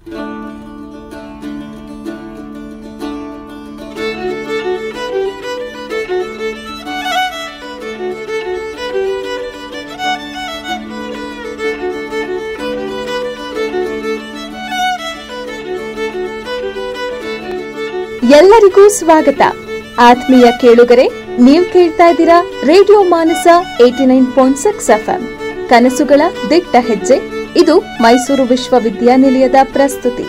ಎಲ್ಲರಿಗೂ ಸ್ವಾಗತ ಆತ್ಮೀಯ ಕೇಳುಗರೆ ನೀವು ಕೇಳ್ತಾ ಇದ್ದೀರಾ radio Manasa eighty nine point six FM ಕನಸುಗಳ ದಿಟ್ಟ ಹೆಜ್ಜೆ ಇದು ಮೈಸೂರು ವಿಶ್ವವಿದ್ಯಾನಿಲಯದ ಪ್ರಸ್ತುತಿ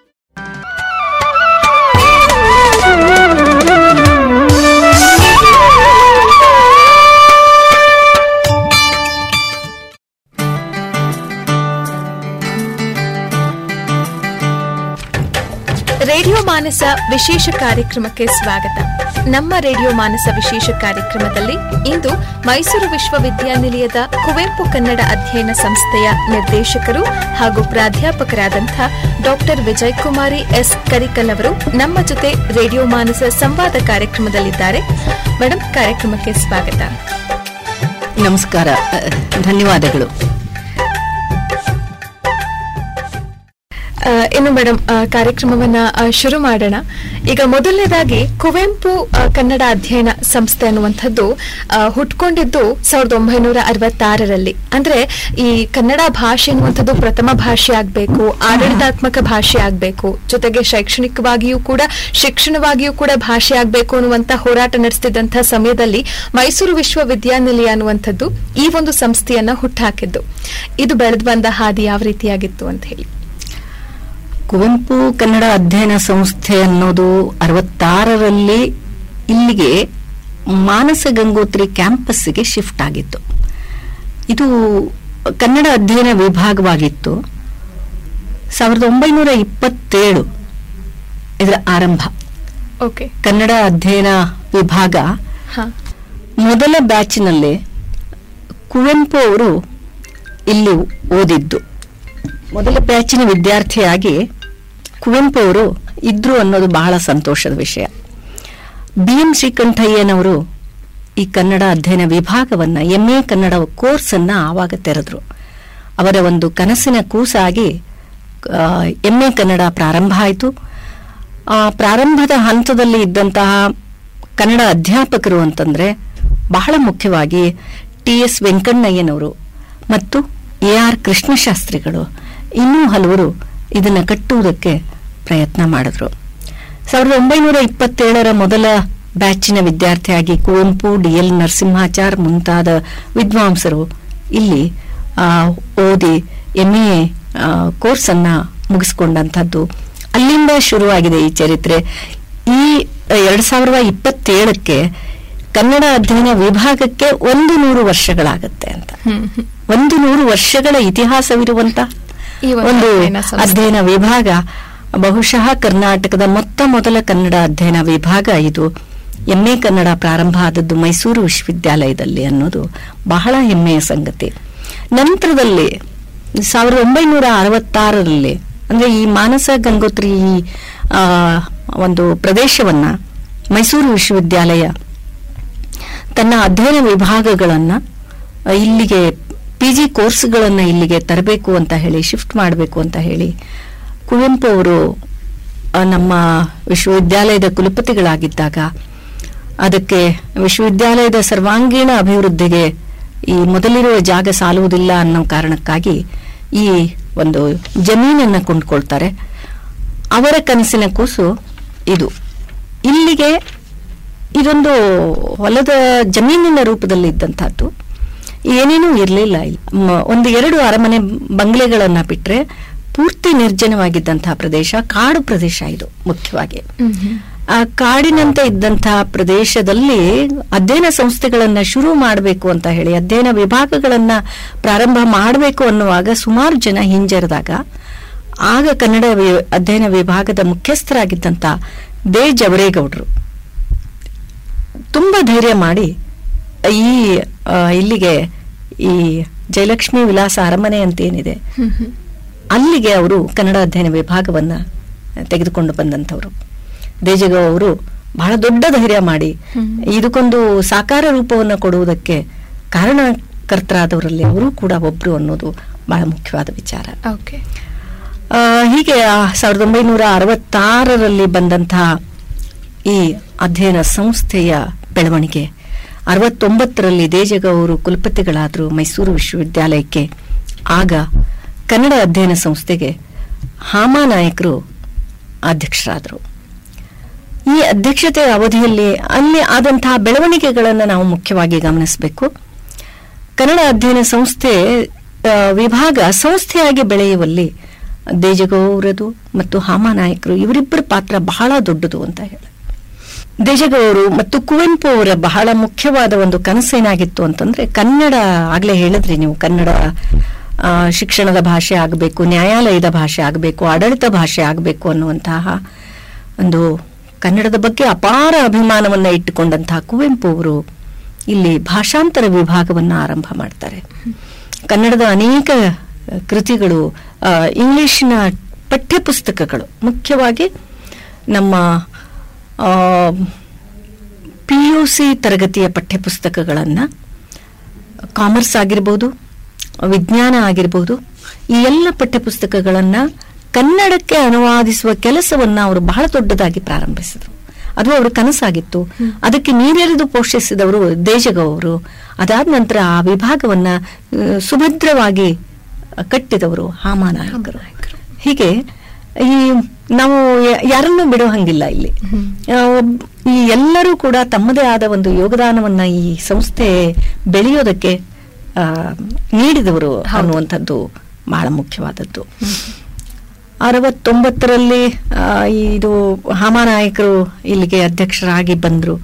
ರೇಡಿಯೋ ಮಾನಸ ವಿಶೇಷ ಕಾರ್ಯಕ್ರಮಕ್ಕೆ ಸ್ವಾಗತ ನಮ್ಮ ರೇಡಿಯೋ ಮಾನಸ ವಿಶೇಷ ಕಾರ್ಯಕ್ರಮದಲ್ಲಿ ಇಂದು ಮೈಸೂರು ವಿಶ್ವವಿದ್ಯಾನಿಲಯದ ಕುವೆಂಪು ಕನ್ನಡ ಅಧ್ಯಯನ ಸಂಸ್ಥೆಯ ನಿರ್ದೇಶಕರು ಹಾಗೂ ಪ್ರಾಧ್ಯಾಪಕರಾದಂಥ ಡಾಕ್ಟರ್ ವಿಜಯ್ ಕುಮಾರಿ ಎಸ್ ಕರಿಕಲ್ ಅವರು ನಮ್ಮ ಜೊತೆ ರೇಡಿಯೋ ಮಾನಸ ಸಂವಾದ ಕಾರ್ಯಕ್ರಮದಲ್ಲಿದ್ದಾರೆ ಮೇಡಮ್ ಕಾರ್ಯಕ್ರಮಕ್ಕೆ ಸ್ವಾಗತ ನಮಸ್ಕಾರ ಅಹ್, ಧನ್ಯವಾದಗಳು ಆ, ಇನ್ನು ಮೇಡಮ್ ಆ, ಕಾರ್ಯಕ್ರಮವನ್ನ ಆ, ಶುರು ಮಾಡೋಣ ಈಗ ಮೊದಲನೇದಾಗಿ ಕುವೆಂಪು ಆ, ಕನ್ನಡ ಅಧ್ಯಯನ ಸಂಸ್ಥೆ ಅನ್ನುವಂಥದ್ದು ಆ, ಹುಟ್ಕೊಂಡಿದ್ದು ಸಾವಿರದ ಒಂಬೈನೂರ ಅರವತ್ತಾರರಲ್ಲಿ ಅಂದ್ರೆ ಈ ಕನ್ನಡ ಭಾಷೆ ಅನ್ನುವಂಥದ್ದು ಪ್ರಥಮ ಭಾಷೆ ಆಗ್ಬೇಕು ಆಡಳಿತಾತ್ಮಕ ಭಾಷೆ ಆಗ್ಬೇಕು ಜೊತೆಗೆ ಶೈಕ್ಷಣಿಕವಾಗಿಯೂ ಕೂಡ ಶಿಕ್ಷಣವಾಗಿಯೂ ಕೂಡ ಭಾಷೆ ಆಗ್ಬೇಕು ಅನ್ನುವಂತ ಹೋರಾಟ ನಡೆಸ್ತಿದ್ದಂತಹ ಸಮಯದಲ್ಲಿ ಮೈಸೂರು ವಿಶ್ವವಿದ್ಯಾನಿಲಯ ಅನ್ನುವಂಥದ್ದು ಈ ಒಂದು ಸಂಸ್ಥೆಯನ್ನ ಹುಟ್ಟಾಕಿದ್ದು ಇದು ಬೆಳೆದು ಬಂದ ಹಾದಿ ಯಾವ ರೀತಿಯಾಗಿತ್ತು ಅಂತ ಹೇಳಿ ಕುವೆಂಪು ಕನ್ನಡ ಅಧ್ಯಯನ ಸಂಸ್ಥೆ ಅನ್ನೋದು ಅರವತ್ತಾರರಲ್ಲಿ ಇಲ್ಲಿಗೆ ಮಾನಸ ಗಂಗೋತ್ರಿ ಕ್ಯಾಂಪಸ್ಗೆ ಶಿಫ್ಟ್ ಆಗಿತ್ತು ಇದು ಕನ್ನಡ ಅಧ್ಯಯನ ವಿಭಾಗವಾಗಿತ್ತು ಸಾವಿರದ ಒಂಬೈನೂರ ಇಪ್ಪತ್ತೇಳು ಇದರ ಆರಂಭ ಓಕೆ ಕನ್ನಡ ಅಧ್ಯಯನ ವಿಭಾಗ ಹಾ ಮೊದಲ ಬ್ಯಾಚಿನಲ್ಲಿ ಕುವೆಂಪು ಅವರು ಇಲ್ಲಿ ಓದಿದ್ದು ಮೊದಲ ಬ್ಯಾಚಿನ ವಿದ್ಯಾರ್ಥಿಯಾಗಿ ಕುವೆಂಪು ಅವರು ಇದ್ರು ಅನ್ನೋದು ಬಹಳ ಸಂತೋಷದ ವಿಷಯ ಬಿ ಎಂ ಶ್ರೀಕಂಠಯ್ಯನವರು ಈ ಕನ್ನಡ ಅಧ್ಯಯನ ವಿಭಾಗವನ್ನ ಎಂ ಎ ಕನ್ನಡ ಕೋರ್ಸ್ ಅನ್ನ ಆವಾಗ ತೆರೆದ್ರು ಅವರ ಒಂದು ಕನಸಿನ ಕೂಸಾಗಿ ಎಂ ಎ ಕನ್ನಡ ಪ್ರಾರಂಭ ಆಯಿತು ಆ ಪ್ರಾರಂಭದ ಹಂತದಲ್ಲಿ ಇದ್ದಂತಹ ಕನ್ನಡ ಅಧ್ಯಾಪಕರು ಅಂತಂದ್ರೆ ಬಹಳ ಮುಖ್ಯವಾಗಿ ಟಿ ಎಸ್ ವೆಂಕಣ್ಣಯ್ಯನವರು ಮತ್ತು ಎ ಆರ್ ಕೃಷ್ಣಶಾಸ್ತ್ರಿಗಳು ಇನ್ನೂ ಹಲವರು ಇದನ್ನು ಕಟ್ಟುವುದಕ್ಕೆ ಪ್ರಯತ್ನ ಮಾಡಿದ್ರು ಸಾವಿರದ ಒಂಬೈನೂರ ಇಪ್ಪತ್ತೇಳರ ಮೊದಲ ಬ್ಯಾಚಿನ ವಿದ್ಯಾರ್ಥಿಯಾಗಿ ಕುವೆಂಪು ಡಿ ಎಲ್ ನರಸಿಂಹಾಚಾರ್ ಮುಂತಾದ ವಿದ್ವಾಂಸರು ಇಲ್ಲಿ ಆ, ಓದಿ ಎಂ ಎ ಕೋರ್ಸ್ ಅನ್ನ ಮುಗಿಸ್ಕೊಂಡಂಥದ್ದು ಅಲ್ಲಿಂದ ಶುರುವಾಗಿದೆ ಈ ಚರಿತ್ರೆ ಈ ಎರಡ್ ಸಾವಿರದ ಇಪ್ಪತ್ತೇಳಕ್ಕೆ ಕನ್ನಡ ಅಧ್ಯಯನ ವಿಭಾಗಕ್ಕೆ ಒಂದು ನೂರು ವರ್ಷಗಳಾಗತ್ತೆ ಅಂತ ಒಂದು ನೂರು ವರ್ಷಗಳ ಇತಿಹಾಸವಿರುವಂತ ಈ ಒಂದು ಒಂದು ಅಧ್ಯಯನ ಸಂಸ್ಥೆ. ಅಧ್ಯಯನ ವಿಭಾಗ ಬಹುಶಃ ಕರ್ನಾಟಕದ ಮೊತ್ತ ಮೊದಲ ಕನ್ನಡ ಅಧ್ಯಯನ ವಿಭಾಗ ಇದು ಎಂಎ ಕನ್ನಡ ಪ್ರಾರಂಭ ಆದದ್ದು ಮೈಸೂರು ವಿಶ್ವವಿದ್ಯಾಲಯದಲ್ಲಿ ಅನ್ನೋದು ಬಹಳ ಹೆಮ್ಮೆಯ ಸಂಗತಿ ನಂತರದಲ್ಲಿ ಸಾವಿರದ ಒಂಬೈನೂರ ಅರವತ್ತಾರರಲ್ಲಿ ಅಂದ್ರೆ ಈ ಮಾನಸ ಗಂಗೋತ್ರಿ ಈ, ಆ, ಒಂದು ಪ್ರದೇಶವನ್ನ ಮೈಸೂರು ವಿಶ್ವವಿದ್ಯಾಲಯ ತನ್ನ ಅಧ್ಯಯನ ವಿಭಾಗಗಳನ್ನ ಅ, ಇಲ್ಲಿಗೆ ಪಿ ಜಿ ಕೋರ್ಸ್ಗಳನ್ನ ಇಲ್ಲಿಗೆ ತರಬೇಕು ಅಂತ ಹೇಳಿ ಶಿಫ್ಟ್ ಮಾಡಬೇಕು ಅಂತ ಹೇಳಿ ಕುವೆಂಪು ಅವರು ಆ, ನಮ್ಮ ವಿಶ್ವವಿದ್ಯಾಲಯದ ಕುಲಪತಿಗಳಾಗಿದ್ದಾಗ ಅದಕ್ಕೆ ವಿಶ್ವವಿದ್ಯಾಲಯದ ಸರ್ವಾಂಗೀಣ ಅಭಿವೃದ್ಧಿಗೆ ಈ ಮೊದಲಿರುವ ಜಾಗ ಸಾಲುವುದಿಲ್ಲ ಅನ್ನೋ ಕಾರಣಕ್ಕಾಗಿ ಈ ಒಂದು ಜಮೀನನ್ನ ಕೊಂಡ್ಕೊಳ್ತಾರೆ ಅವರ ಕನಸಿನ ಕೂಸು ಇದು ಇಲ್ಲಿಗೆ ಇದೊಂದು ಹೊಲದ ಜಮೀನಿನ ರೂಪದಲ್ಲಿ ಇದ್ದಂತಹದ್ದು ಏನೇನೂ ಇರಲಿಲ್ಲ ಇಲ್ಲಿ ಮ- ಒಂದು ಎರಡು ಅರಮನೆ ಬಂಗ್ಲೆಗಳನ್ನ ಬಿಟ್ರೆ ಪೂರ್ತಿ ನಿರ್ಜನವಾಗಿದ್ದಂತಹ ಪ್ರದೇಶ ಕಾಡು ಪ್ರದೇಶ ಇದು ಮುಖ್ಯವಾಗಿ ಆ ಕಾಡಿನಂತೆ ಇದ್ದಂತಹ ಪ್ರದೇಶದಲ್ಲಿ ಅಧ್ಯಯನ ಸಂಸ್ಥೆಗಳನ್ನ ಶುರು ಮಾಡಬೇಕು ಅಂತ ಹೇಳಿ ಅಧ್ಯಯನ ವಿಭಾಗಗಳನ್ನ ಪ್ರಾರಂಭ ಮಾಡಬೇಕು ಅನ್ನುವಾಗ ಸುಮಾರು ಜನ ಹಿಂಜರಿದಾಗ ಆಗ ಕನ್ನಡ ವಿ- ಅಧ್ಯಯನ ವಿಭಾಗದ ಮುಖ್ಯಸ್ಥರಾಗಿದ್ದಂತ ದೇ ಜವರೇಗೌಡರು ತುಂಬಾ ಧೈರ್ಯ ಮಾಡಿ ಈ ಆ, ಇಲ್ಲಿಗೆ ಈ ಜಯಲಕ್ಷ್ಮಿ ವಿಲಾಸ ಅರಮನೆ ಅಂತ ಏನಿದೆ ಅಲ್ಲಿಗೆ ಅವರು ಕನ್ನಡ ಅಧ್ಯಯನ ವಿಭಾಗವನ್ನ ತೆಗೆದುಕೊಂಡು ಬಂದಂಥವ್ರು ದೇಜಗ ಅವರು ಬಹಳ ದೊಡ್ಡ ಧೈರ್ಯ ಮಾಡಿ ಇದಕ್ಕೊಂದು ಸಾಕಾರ ರೂಪವನ್ನು ಕೊಡುವುದಕ್ಕೆ ಕಾರಣಕರ್ತರಾದವರಲ್ಲಿ ಅವರು ಕೂಡ ಒಬ್ರು ಅನ್ನೋದು ಬಹಳ ಮುಖ್ಯವಾದ ವಿಚಾರ ಓಕೆ ಆ, ಹೀಗೆ ಆ ಸಾವಿರದ ಒಂಬೈನೂರ ಅರವತ್ತಾರರಲ್ಲಿ ಬಂದಂತಹ ಈ ಅಧ್ಯಯನ ಸಂಸ್ಥೆಯ ಬೆಳವಣಿಗೆ ಅರವತ್ತೊಂಬತ್ತರಲ್ಲಿ ದೇಜಗ ಅವರು ಕುಲಪತಿಗಳಾದರು ಮೈಸೂರು ವಿಶ್ವವಿದ್ಯಾಲಯಕ್ಕೆ ಆಗ ಕನ್ನಡ ಅಧ್ಯಯನ ಸಂಸ್ಥೆಗೆ ಹಾಮಾನಾಯಕರು ಅಧ್ಯಕ್ಷರಾದರು ಈ ಅಧ್ಯಕ್ಷತೆಯ ಅವಧಿಯಲ್ಲಿ ಅಲ್ಲಿ ಆದಂತಹ ಬೆಳವಣಿಗೆಗಳನ್ನು ನಾವು ಮುಖ್ಯವಾಗಿ ಗಮನಿಸಬೇಕು ಕನ್ನಡ ಅಧ್ಯಯನ ಸಂಸ್ಥೆ ಆ, ವಿಭಾಗ ಸಂಸ್ಥೆಯಾಗಿ ಬೆಳೆಯುವಲ್ಲಿ ದೇಜಗೌರದು ಮತ್ತು ಹಾಮಾನಾಯಕರು ಇವರಿಬ್ಬರ ಪಾತ್ರ ಬಹಳ ದೊಡ್ಡದು ಅಂತ ಹೇಳಿ ದೇಜಗೌರು ಮತ್ತು ಕುವೆಂಪು ಅವರ ಬಹಳ ಮುಖ್ಯವಾದ ಒಂದು ಕನಸೇನಾಗಿತ್ತು ಅಂತಂದ್ರೆ ಕನ್ನಡ ಆಗ್ಲೇ ಹೇಳಿದ್ರಿ ನೀವು ಕನ್ನಡ ಆ, ಶಿಕ್ಷಣದ ಭಾಷೆ ಆಗಬೇಕು ನ್ಯಾಯಾಲಯದ ಭಾಷೆ ಆಗಬೇಕು ಆಡಳಿತ ಭಾಷೆ ಆಗಬೇಕು ಅನ್ನುವಂತಹ ಒಂದು ಕನ್ನಡದ ಬಗ್ಗೆ ಅಪಾರ ಅಭಿಮಾನವನ್ನ ಇಟ್ಟುಕೊಂಡಂತಹ ಕುವೆಂಪು ಅವರು ಇಲ್ಲಿ ಭಾಷಾಂತರ ವಿಭಾಗವನ್ನ ಆರಂಭ ಮಾಡ್ತಾರೆ ಕನ್ನಡದ ಅನೇಕ ಕೃತಿಗಳು ಆ, ಇಂಗ್ಲಿಷಿನ ಪಠ್ಯಪುಸ್ತಕಗಳು ಮುಖ್ಯವಾಗಿ ನಮ್ಮ ಪಿ ಯು ಸಿ ತರಗತಿಯ ಪಠ್ಯಪುಸ್ತಕಗಳನ್ನು ಕಾಮರ್ಸ್ ಆಗಿರ್ಬೋದು ವಿಜ್ಞಾನ ಆಗಿರ್ಬೋದು ಈ ಎಲ್ಲ ಪಠ್ಯಪುಸ್ತಕಗಳನ್ನು ಕನ್ನಡಕ್ಕೆ ಅನುವಾದಿಸುವ ಕೆಲಸವನ್ನ ಅವರು ಬಹಳ ದೊಡ್ಡದಾಗಿ ಪ್ರಾರಂಭಿಸಿದರು ಅದು ಅವರ ಕನಸಾಗಿತ್ತು ಅದಕ್ಕೆ ನೀರೆರೆದು ಪೋಷಿಸಿದವರು ದೇಜಗ ಅವರು ಅದಾದ ನಂತರ ಆ ವಿಭಾಗವನ್ನ ಆ, ಸುಭದ್ರವಾಗಿ ಕಟ್ಟಿದವರು ಹಾಮಾನಾಯಕರು ಹೀಗೆ ಈ ನಾವು ಯ- ಯಾರನ್ನೂ ಬಿಡೋ ಹಂಗಿಲ್ಲ ಇಲ್ಲಿ ಆ, ಒಬ್- ಈ ಎಲ್ಲರೂ ಕೂಡ ತಮ್ಮದೇ ಆದ ಒಂದು ಯೋಗದಾನವನ್ನ ಈ ಸಂಸ್ಥೆ ಬೆಳೆಯೋದಕ್ಕೆ ಆ, ನೀಡಿದವರು ಅನ್ನುವಂಥದ್ದು ಬಹಳ ಮುಖ್ಯವಾದದ್ದು ಅರವತ್ತೊಂಬತ್ತರಲ್ಲಿ ಆ, ಇದು ಹಾಮಾನಾಯಕರು ಇಲ್ಲಿಗೆ ಅಧ್ಯಕ್ಷರಾಗಿ ಬಂದರು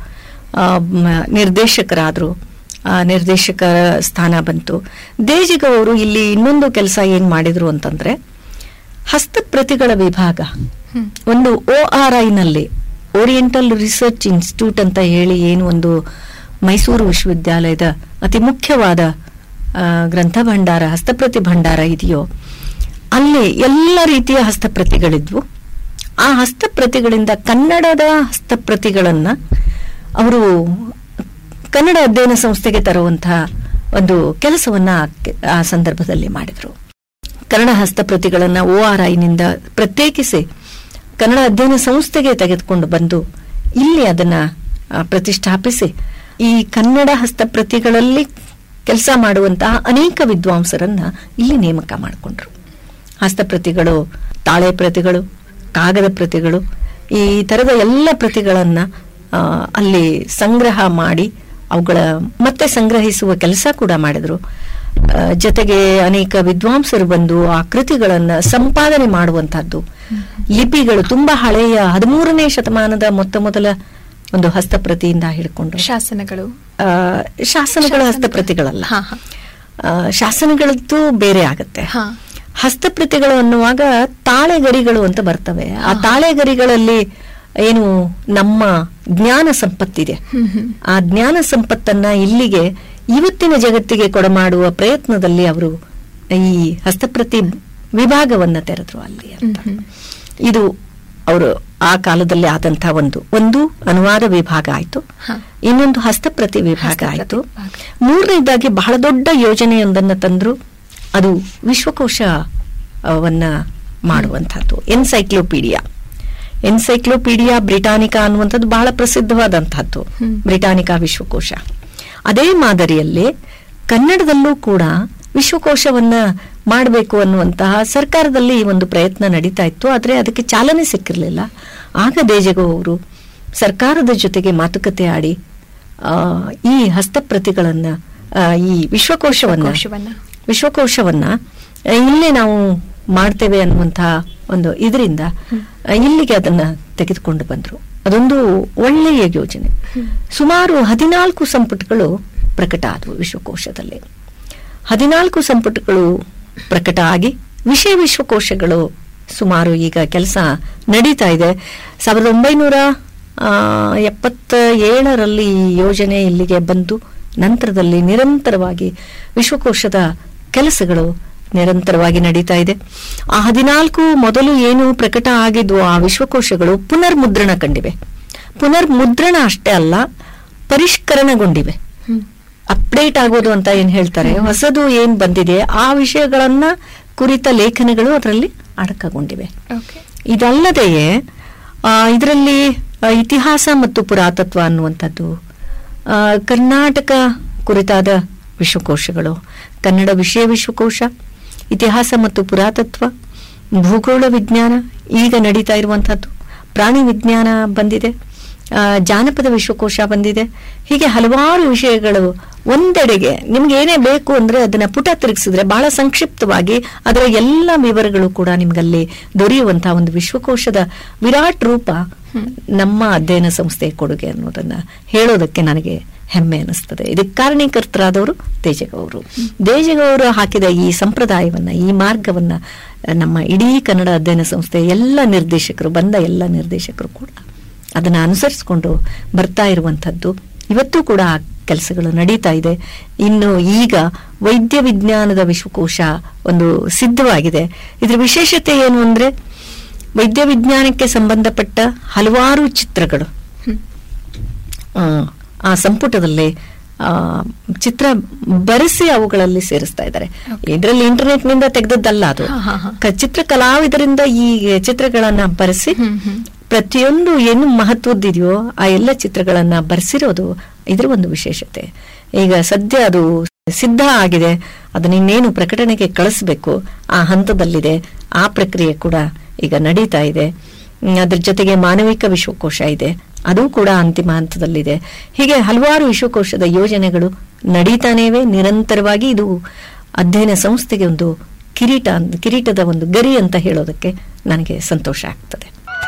ನಿರ್ದೇಶಕರಾದರು ಆ, ನಿರ್ದೇಶಕರ ಸ್ಥಾನ ಬಂತು ದೇಜಿಗ ಅವರು ಇಲ್ಲಿ ಇನ್ನೊಂದು ಕೆಲಸ ಏನ್ ಮಾಡಿದ್ರು ಅಂತಂದ್ರೆ ಹಸ್ತಪ್ರತಿಗಳ ವಿಭಾಗ ಒಂದು ಒ ಆರ್ ಐನಲ್ಲಿ ಓರಿಯೆಂಟಲ್ ರಿಸರ್ಚ್ ಇನ್ಸ್ಟಿಟ್ಯೂಟ್ ಅಂತ ಹೇಳಿ ಏನು ಒಂದು ಮೈಸೂರು ವಿಶ್ವವಿದ್ಯಾಲಯದ ಅತಿ ಮುಖ್ಯವಾದ ಆ, ಗ್ರಂಥ ಭಂಡಾರ ಹಸ್ತಪ್ರತಿ ಭಂಡಾರ ಇದೆಯೋ ಅಲ್ಲಿ ಎಲ್ಲ ರೀತಿಯ ಹಸ್ತಪ್ರತಿಗಳಿದ್ವು ಆ ಹಸ್ತಪ್ರತಿಗಳಿಂದ ಕನ್ನಡದ ಹಸ್ತಪ್ರತಿಗಳನ್ನ ಅವರು ಕನ್ನಡ ಅಧ್ಯಯನ ಸಂಸ್ಥೆಗೆ ತರುವಂತಹ ಒಂದು ಕೆಲಸವನ್ನ ಆ ಕೆ- ಆ ಸಂದರ್ಭದಲ್ಲಿ ಮಾಡಿದ್ರು ಕನ್ನಡ ಹಸ್ತಪ್ರತಿಗಳನ್ನ ಒ ಆರ್ ಐನಿಂದ ಪ್ರತ್ಯೇಕಿಸಿ ಕನ್ನಡ ಅಧ್ಯಯನ ಸಂಸ್ಥೆಗೆ ತೆಗೆದುಕೊಂಡು ಬಂದು ಇಲ್ಲಿ ಅದನ್ನ ಆ, ಪ್ರತಿಷ್ಠಾಪಿಸಿ ಈ ಕನ್ನಡ ಹಸ್ತಪ್ರತಿಗಳಲ್ಲಿ ಕೆಲಸ ಮಾಡುವಂತಹ ಅನೇಕ ವಿದ್ವಾಂಸರನ್ನ ಇಲ್ಲಿ ನೇಮಕ ಮಾಡಿಕೊಂಡ್ರು ಹಸ್ತಪ್ರತಿಗಳು ತಾಳೆ ಪ್ರತಿಗಳು ಕಾಗದ ಪ್ರತಿಗಳು ಈ ತರದ ಎಲ್ಲ ಪ್ರತಿಗಳನ್ನ ಆ, ಅಲ್ಲಿ ಸಂಗ್ರಹ ಮಾಡಿ ಅವುಗಳ ಮತ್ತೆ ಸಂಗ್ರಹಿಸುವ ಕೆಲಸ ಕೂಡ ಮಾಡಿದ್ರು ಆ, ಜೊತೆಗೆ ಅನೇಕ ವಿದ್ವಾಂಸರು ಬಂದು ಆ ಕೃತಿಗಳನ್ನ ಸಂಪಾದನೆ ಮಾಡುವಂತಹದ್ದು ಲಿಪಿಗಳು ತುಂಬಾ ಹಳೆಯ ಹದಿಮೂರನೇ ಶತಮಾನದ ಮೊತ್ತ ಮೊದಲ ಒಂದು ಹಸ್ತಪ್ರತಿಯಿಂದ ಹಿಡ್ಕೊಂಡು ಶಾಸನಗಳು ಆ, ಶಾಸನಗಳ ಹಸ್ತಪ್ರತಿಗಳಲ್ಲ ಹಾ, ಹಾ. ಆ, ಶಾಸನಗಳದ್ದು ಬೇರೆ ಆಗತ್ತೆ ಹಾ. ಹಸ್ತಪ್ರತಿಗಳು ಅನ್ನುವಾಗ ತಾಳೆಗರಿಗಳು ಅಂತ ಬರ್ತವೆ ಆ ತಾಳೆಗರಿಗಳಲ್ಲಿ ಏನು ನಮ್ಮ ಜ್ಞಾನ ಸಂಪತ್ತಿದೆ ಆ ಜ್ಞಾನ ಸಂಪತ್ತನ್ನ ಇಲ್ಲಿಗೆ ಇವತ್ತಿನ ಜಗತ್ತಿಗೆ ಕೊಡಮಾಡುವ ಪ್ರಯತ್ನದಲ್ಲಿ ಅವರು ಈ ಹಸ್ತಪ್ರತಿ ವಿಭಾಗವನ್ನ ತೆರೆದ್ರು ಅಲ್ಲಿ ಅಂತ ಇದು ಅವರು ಆ ಕಾಲದಲ್ಲಿ ಆದಂತಹ ಒಂದು ಒಂದು ಅನುವಾದ ವಿಭಾಗ ಆಯ್ತು ಹ. ಇನ್ನೊಂದು ಹಸ್ತಪ್ರತಿ ವಿಭಾಗ ಹಸ್ತಪ್ರತಿ ಆಯ್ತು ವಿಭಾಗ. ಮೂರನೇದಾಗಿ ಬಹಳ ದೊಡ್ಡ ಯೋಜನೆಯೊಂದನ್ನು ತಂದ್ರು ಅದು ವಿಶ್ವಕೋಶ ಆ, ವನ್ನ ಮಾಡುವಂತಹದ್ದು ಎನ್ಸೈಕ್ಲೋಪೀಡಿಯಾ ಎನ್ಸೈಕ್ಲೋಪೀಡಿಯಾ ಬ್ರಿಟಾನಿಕಾ ಅನ್ನುವಂಥದ್ದು ಬಹಳ ಪ್ರಸಿದ್ಧವಾದಂತಹದ್ದು ಹ್ಮ್. ಬ್ರಿಟಾನಿಕಾ ವಿಶ್ವಕೋಶ ಅದೇ ಮಾದರಿಯಲ್ಲಿ ಕನ್ನಡದಲ್ಲೂ ಕೂಡ ವಿಶ್ವಕೋಶವನ್ನ ಮಾಡಬೇಕು ಅನ್ನುವಂತಹ ಸರ್ಕಾರದಲ್ಲಿ ಈ ಒಂದು ಪ್ರಯತ್ನ ನಡೀತಾ ಇತ್ತು ಆದರೆ ಅದಕ್ಕೆ ಚಾಲನೆ ಸಿಕ್ಕಿರಲಿಲ್ಲ ಆಗ ದೇಜಗೋ ಅವರು ಸರ್ಕಾರದ ಜೊತೆಗೆ ಮಾತುಕತೆ ಆಡಿ ಆ, ಈ ಹಸ್ತಪ್ರತಿಗಳನ್ನ ಆ, ಈ ವಿಶ್ವಕೋಶವನ್ನ ಕೋಶವನ್ನ ವಿಶ್ವಕೋಶವನ್ನ ಆ, ಇಲ್ಲೇ ನಾವು ಮಾಡ್ತೇವೆ ಅನ್ನುವಂತಹ ಒಂದು ಇದರಿಂದ ಆ, ಇಲ್ಲಿಗೆ ಅದನ್ನ ತೆಗೆದುಕೊಂಡು ಬಂದ್ರು ಅದೊಂದು ಒಳ್ಳೆಯ ಯೋಜನೆ ಸುಮಾರು ಹದಿನಾಲ್ಕು ಸಂಪುಟಗಳು ಪ್ರಕಟ ಆದವು ವಿಶ್ವಕೋಶದಲ್ಲಿ ಹದಿನಾಲ್ಕು ಸಂಪುಟಗಳು ಪ್ರಕಟ ಆಗಿ ವಿಷಯ ವಿಶ್ವಕೋಶಗಳು ಸುಮಾರು ಈಗ ಕೆಲಸ ನಡೀತಾ ಇದೆ ಸಾವಿರದ ಒಂಬೈನೂರ ಆ, ಎಪ್ಪತ್ತ ಏಳರಲ್ಲಿ ಈ ಯೋಜನೆ ಇಲ್ಲಿಗೆ ಬಂದು ನಂತರದಲ್ಲಿ ನಿರಂತರವಾಗಿ ವಿಶ್ವಕೋಶದ ಕೆಲಸಗಳು ನಿರಂತರವಾಗಿ ನಡೀತಾ ಇದೆ ಆ ಹದಿನಾಲ್ಕು ಮೊದಲು ಏನು ಪ್ರಕಟ ಆಗಿದ್ವು ಆ ವಿಶ್ವಕೋಶಗಳು ಪುನರ್ಮುದ್ರಣ ಕಂಡಿವೆ ಪುನರ್ಮುದ್ರಣ ಅಷ್ಟೇ ಅಲ್ಲ ಪರಿಷ್ಕರಣಗೊಂಡಿವೆ ಹ್ಮ್. ಅಪ್ಡೇಟ್ ಆಗೋದು ಅಂತ ಏನ್ ಹೇಳ್ತಾರೆ ಹೊಸದು ಏನ್ ಬಂದಿದೆ ಆ ವಿಷಯಗಳನ್ನ ಕುರಿತ ಲೇಖನಗಳು ಅದರಲ್ಲಿ ಅಡಕಗೊಂಡಿವೆ ಓಕೆ ಇದಲ್ಲದೆಯೇ ಇದರಲ್ಲಿ ಇತಿಹಾಸ ಮತ್ತು ಪುರಾತತ್ವ ಅನ್ನುವಂಥದ್ದು ಆ, ಕರ್ನಾಟಕ ಕುರಿತಾದ ವಿಶ್ವಕೋಶಗಳು ಕನ್ನಡ ವಿಷಯ ವಿಶ್ವಕೋಶ ಇತಿಹಾಸ ಮತ್ತು ಪುರಾತತ್ವ ಭೂಗೋಳ ವಿಜ್ಞಾನ ಈಗ ನಡೀತಾ ಇರುವಂಥದ್ದು ಪ್ರಾಣಿ ವಿಜ್ಞಾನ ಬಂದಿದೆ ಆ, ಜಾನಪದ ವಿಶ್ವಕೋಶ ಬಂದಿದೆ ಹೀಗೆ ಹಲವಾರು ವಿಷಯಗಳು ಒಂದೆಡೆಗೆ ನಿಮ್ಗೆ ಏನೇ ಬೇಕು ಅಂದ್ರೆ ಅದನ್ನ ಪುಟ ತಿರುಗಿಸಿದ್ರೆ ಬಹಳ ಸಂಕ್ಷಿಪ್ತವಾಗಿ ಅದರ ಎಲ್ಲ ವಿವರಗಳು ಕೂಡ ನಿಮ್ಗಲ್ಲಿ ದೊರೆಯುವಂತಹ ಒಂದು ವಿಶ್ವಕೋಶದ ವಿರಾಟ್ ರೂಪ ನಮ್ಮ ಅಧ್ಯಯನ ಸಂಸ್ಥೆಯ ಕೊಡುಗೆ ಅನ್ನೋದನ್ನ ಹೇಳೋದಕ್ಕೆ ನನಗೆ ಹೆಮ್ಮೆ ಅನಿಸ್ತದೆ ಇದಕ್ಕೆ ಕಾರಣೀಕರ್ತರಾದವರು ತೇಜಗೌರು ದೇಜಗೌರು ಹಾಕಿದ ಈ ಸಂಪ್ರದಾಯವನ್ನ ಈ ಮಾರ್ಗವನ್ನ ಆ, ನಮ್ಮ ಇಡೀ ಕನ್ನಡ ಅಧ್ಯಯನ ಸಂಸ್ಥೆಯ ಎಲ್ಲ ನಿರ್ದೇಶಕರು ಬಂದ ಎಲ್ಲ ನಿರ್ದೇಶಕರು ಕೂಡ ಅದನ್ನ ಅನುಸರಿಸಿಕೊಂಡು ಬರ್ತಾ ಇರುವಂತದ್ದು ಇವತ್ತು ಕೂಡ ಆ ಕೆಲಸಗಳು ನಡೀತಾ ಇದೆ ಇನ್ನು ಈಗ ವೈದ್ಯ ವಿಜ್ಞಾನದ ವಿಶ್ವಕೋಶ ಒಂದು ಸಿದ್ಧವಾಗಿದೆ ಇದ್ರ ವಿಶೇಷತೆ ಏನು ಅಂದ್ರೆ ವೈದ್ಯ ವಿಜ್ಞಾನಕ್ಕೆ ಸಂಬಂಧಪಟ್ಟ ಹಲವಾರು ಚಿತ್ರಗಳು ಆ, ಆ ಸಂಪುಟದಲ್ಲಿ ಆ, ಚಿತ್ರ ಬರೆಸಿ ಅವುಗಳಲ್ಲಿ ಸೇರಿಸ್ತಾ ಇದ್ದಾರೆ ಇದರಲ್ಲಿ ಇಂಟರ್ನೆಟ್ ನಿಂದ ತೆಗೆದದ್ದಲ್ಲ ಅದು ಹಾ, ಹಾ, ಹಾ. ಕ- ಚಿತ್ರ ಕಲಾವಿದರಿಂದ ಈ ಚಿತ್ರಗಳನ್ನ ಬರೆಸಿ ಹ್ಮ್, ಹ್ಮ್. ಪ್ರತಿಯೊಂದು ಏನು ಮಹತ್ವದ್ದಿದೆಯೋ ಆ ಎಲ್ಲ ಚಿತ್ರಗಳನ್ನ ಬರೆಸಿರೋದು ಇದ್ರ ಒಂದು ವಿಶೇಷತೆ ಈಗ ಸದ್ಯ ಅದು ಸಿದ್ಧ ಆಗಿದೆ ಅದನ್ನ ಇನ್ನೇನು ಪ್ರಕಟಣೆಗೆ ಕಳಿಸ್ಬೇಕು ಆ ಹಂತದಲ್ಲಿದೆ ಆ ಪ್ರಕ್ರಿಯೆ ಕೂಡ ಈಗ ನಡೀತಾ ಇದೆ ಹ್ಮ್, ಅದ್ರ ಜೊತೆಗೆ ಮಾನವಿಕ ವಿಶ್ವಕೋಶ ಇದೆ ಅದು ಕೂಡ ಅಂತಿಮ ಹಂತದಲ್ಲಿದೆ ಹೀಗೆ ಹಲವಾರು ವಿಶ್ವಕೋಶದ ಯೋಜನೆಗಳು ನಡೀತಾನೇ ಇವೆ ನಿರಂತರವಾಗಿ ಇದು ಅಧ್ಯಯನ ಸಂಸ್ಥೆಗೆ ಒಂದು ಕಿರೀಟ ಅಂತ- ಕಿರೀಟದ ಒಂದು ಗರಿ ಅಂತ ಹೇಳೋದಕ್ಕೆ ನನಗೆ ಸಂತೋಷ ಆಗ್ತದೆ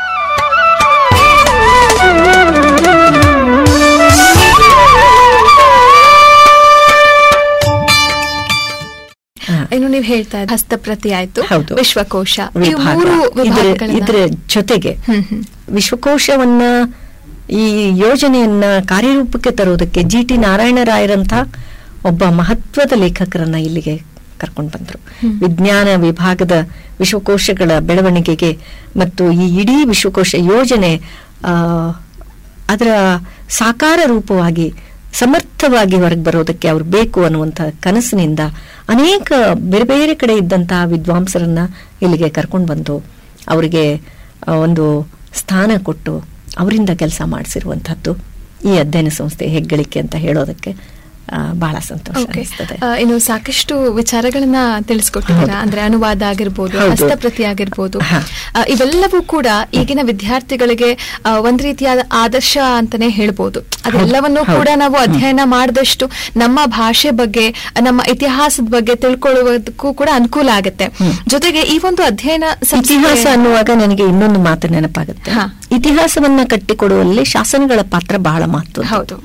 ಹಾ. ಇನ್ನು ನೀವು ಹೇಳ್ತಾ ಇದ್ದ ಹಸ್ತಪ್ರತಿ ಆಯ್ತು ಹೌದು. ವಿಶ್ವಕೋಶ ಈ ವಿಭಾಗ. ಮೂರು ಇದ್ರ- ವಿಭಾಗಗಳನ್ನ- ಇದ್ರ ಜೊತೆಗೆ ಹ್ಮ್, ಹ್ಮ್. ವಿಶ್ವಕೋಶವನ್ನ ಈ ಯೋಜನೆಯನ್ನ ಕಾರ್ಯರೂಪಕ್ಕೆ ತರುವುದಕ್ಕೆ ಜಿ ಟಿ ನಾರಾಯಣರಾಯರಂತ ಒಬ್ಬ ಮಹತ್ವದ ಲೇಖಕರನ್ನ ಇಲ್ಲಿಗೆ ಕರ್ಕೊಂಡು ಬಂದರು ಹ್ಮ್. ವಿಜ್ಞಾನ ವಿಭಾಗದ ವಿಶ್ವಕೋಶಗಳ ಬೆಳವಣಿಗೆಗೆ ಮತ್ತು ಈ ಇಡೀ ವಿಶ್ವಕೋಶ ಯೋಜನೆ ಆ, ಅದರ ಸಾಕಾರ ರೂಪವಾಗಿ ಸಮರ್ಥವಾಗಿ ಹೊರಗೆ ಬರೋದಕ್ಕೆ ಅವ್ರು ಬೇಕು ಅನ್ನುವಂಥ ಕನಸಿನಿಂದ ಅನೇಕ ಬೇರೆ ಬೇರೆ ಕಡೆ ಇದ್ದಂತಹ ವಿದ್ವಾಂಸರನ್ನ ಇಲ್ಲಿಗೆ ಕರ್ಕೊಂಡು ಬಂದು ಅವರಿಗೆ ಆ, ಒಂದು ಸ್ಥಾನ ಕೊಟ್ಟು ಅವರಿಂದ ಕೆಲಸ ಮಾಡಿಸಿರುವಂಥದ್ದು ಈ ಅಧ್ಯಯನ ಸಂಸ್ಥೆ ಹೆಗ್ಗಳಿಕೆ ಅಂತ ಹೇಳೋದಕ್ಕೆ ಆ, ಬಹಳ ಸಂತೋಷ Okay. ಅನಿಸ್ತದೆ ಆ, ಇನ್ನು ಸಾಕಷ್ಟು ವಿಚಾರಗಳನ್ನ ತಿಳಿಸ್ಕೊಟ್ಟಿದ್ದೀರಾ ಹೌದು. ಅಂದ್ರೆ ಅನುವಾದ ಆಗಿರ್ಬೋದು ಹೌದು. ಹಸ್ತಪ್ರತಿ ಆಗಿರ್ಬೋದು ಹಾ. ಆ, ಇವೆಲ್ಲವೂ ಕೂಡ ಈಗಿನ ವಿದ್ಯಾರ್ಥಿಗಳಿಗೆ ಆ, ಒಂದ್ ರೀತಿಯಾದ ಆದರ್ಶ ಅಂತಾನೆ ಹೇಳ್ಬೋದು ಅದೆಲ್ಲವನ್ನು ಹೌದು. ಕೂಡ ನಾವು ಅಧ್ಯಯನ ಮಾಡಿದಷ್ಟು ನಮ್ಮ ಭಾಷೆ ಬಗ್ಗೆ ನಮ್ಮ ಇತಿಹಾಸದ ಬಗ್ಗೆ ತಿಳ್ಕೊಳ್ಳುವುದಕ್ಕೂ ಕೂಡ ಅನುಕೂಲ ಆಗುತ್ತೆ ಹ್ಮ್. ಜೊತೆಗೆ ಈ ಒಂದು ಅಧ್ಯಯನ ಸಂಸ್ಥೆ- ಇತಿಹಾಸ ಅನ್ನುವಾಗ ನನಗೆ ಇನ್ನೊಂದು ಮಾತು ನೆನಪಾಗುತ್ತೆ ಹಾ. ಇತಿಹಾಸವನ್ನ ಕಟ್ಟಿಕೊಡುವಲ್ಲಿ ಶಾಸನಗಳ ಪಾತ್ರ ಬಹಳ ಮಹತ್ವ ಹೌದು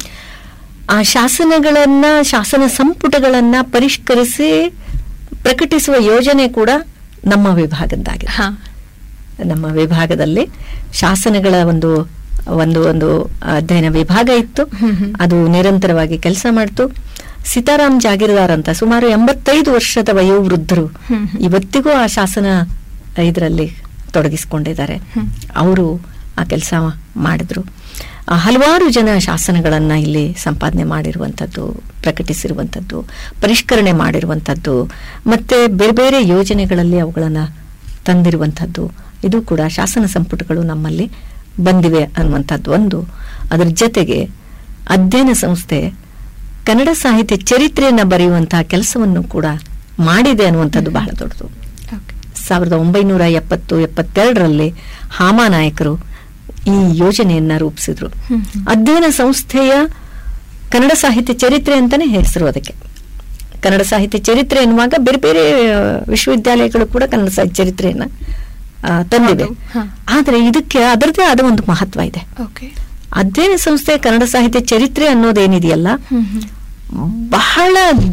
ಆ ಶಾಸನಗಳನ್ನ ಶಾಸನ ಸಂಪುಟಗಳನ್ನ ಪರಿಷ್ಕರಿಸಿ ಪ್ರಕಟಿಸುವ ಯೋಜನೆ ಕೂಡ ನಮ್ಮ ವಿಭಾಗದ್ದಾಗಿದೆ ಹಾ ನಮ್ಮ ವಿಭಾಗದಲ್ಲಿ ಶಾಸನಗಳ ಒಂದು ಒಂದು ಒಂದು ಅಧ್ಯಯನ ವಿಭಾಗ ಇತ್ತು ಹ್ಮ್ ಹ್ಮ್. ಅದು ನಿರಂತರವಾಗಿ ಕೆಲಸ ಮಾಡ್ತು ಸೀತಾರಾಮ್ ಜಾಗೀರ್ದಾರ್ ಅಂತ ಸುಮಾರು ಎಂಬತ್ತೈದು ವರ್ಷದ ವಯೋವೃದ್ಧರು ಹ್ಮ್ ಹ್ಮ್. ಇವತ್ತಿಗೂ ಆ ಶಾಸನ ಇದರಲ್ಲಿ ತೊಡಗಿಸಿಕೊಂಡಿದ್ದಾರೆ ಹ್ಮ್. ಅವರು ಆ ಕೆಲಸ ಮಾಡಿದ್ರು ಆ, ಹಲವಾರು ಜನ ಶಾಸನಗಳನ್ನ ಇಲ್ಲಿ ಸಂಪಾದನೆ ಮಾಡಿರುವಂಥದ್ದು ಪ್ರಕಟಿಸಿರುವಂಥದ್ದು ಪರಿಷ್ಕರಣೆ ಮಾಡಿರುವಂಥದ್ದು ಮತ್ತೆ ಬೇರೆ ಬೇರೆ ಯೋಜನೆಗಳಲ್ಲಿ ಅವುಗಳನ್ನ ತಂದಿರುವಂಥದ್ದು ಇದು ಕೂಡ ಶಾಸನ ಸಂಪುಟಗಳು ನಮ್ಮಲ್ಲಿ ಬಂದಿವೆ ಅನ್ನುವಂಥದ್ದು ಒಂದು ಅದರ ಜೊತೆಗೆ ಅಧ್ಯಯನ ಸಂಸ್ಥೆ ಕನ್ನಡ ಸಾಹಿತ್ಯ ಚರಿತ್ರೆಯನ್ನ ಬರೆಯುವಂತಹ ಕೆಲಸವನ್ನು ಕೂಡ ಮಾಡಿದೆ ಅನ್ನುವಂಥದ್ದು ಬಹಳ ದೊಡ್ಡದು Okay. ಸಾವಿರದ ಒಂಬೈನೂರ ಎಪ್ಪತ್ತು ಎಪ್ಪತ್ತೆರಡರಲ್ಲಿ ಹಾಮಾನಾಯಕರು ಈ ಯೋಜನೆಯನ್ನ ರೂಪಿಸಿದ್ರು ಹ್ಮ್ ಹ್ಮ್. ಅಧ್ಯಯನ ಸಂಸ್ಥೆಯ ಕನ್ನಡ ಸಾಹಿತ್ಯ ಚರಿತ್ರೆ ಅಂತಾನೆ ಹೆಸರು ಅದಕ್ಕೆ ಕನ್ನಡ ಸಾಹಿತ್ಯ ಚರಿತ್ರೆ ಎನ್ನುವಾಗ ಬೇರೆ ಬೇರೆ ಆ, ವಿಶ್ವವಿದ್ಯಾಲಯಗಳು ಕೂಡ ಕನ್ನಡ ಸಾಹಿತ್ಯ ಚರಿತ್ರೆಯನ್ನ ಆ, ತಂದಿವೆ ಹೌದು. ಹಾ. ಆದ್ರೆ ಇದಕ್ಕೆ ಅದರದೇ ಆದ ಒಂದು ಮಹತ್ವ ಇದೆ Okay. ಅಧ್ಯಯನ ಸಂಸ್ಥೆ ಕನ್ನಡ ಸಾಹಿತ್ಯ ಚರಿತ್ರೆ ಅನ್ನೋದೇನಿದೆಯಲ್ಲ ಹ್ಮ್ ಹ್ಮ್. ಬಹಳ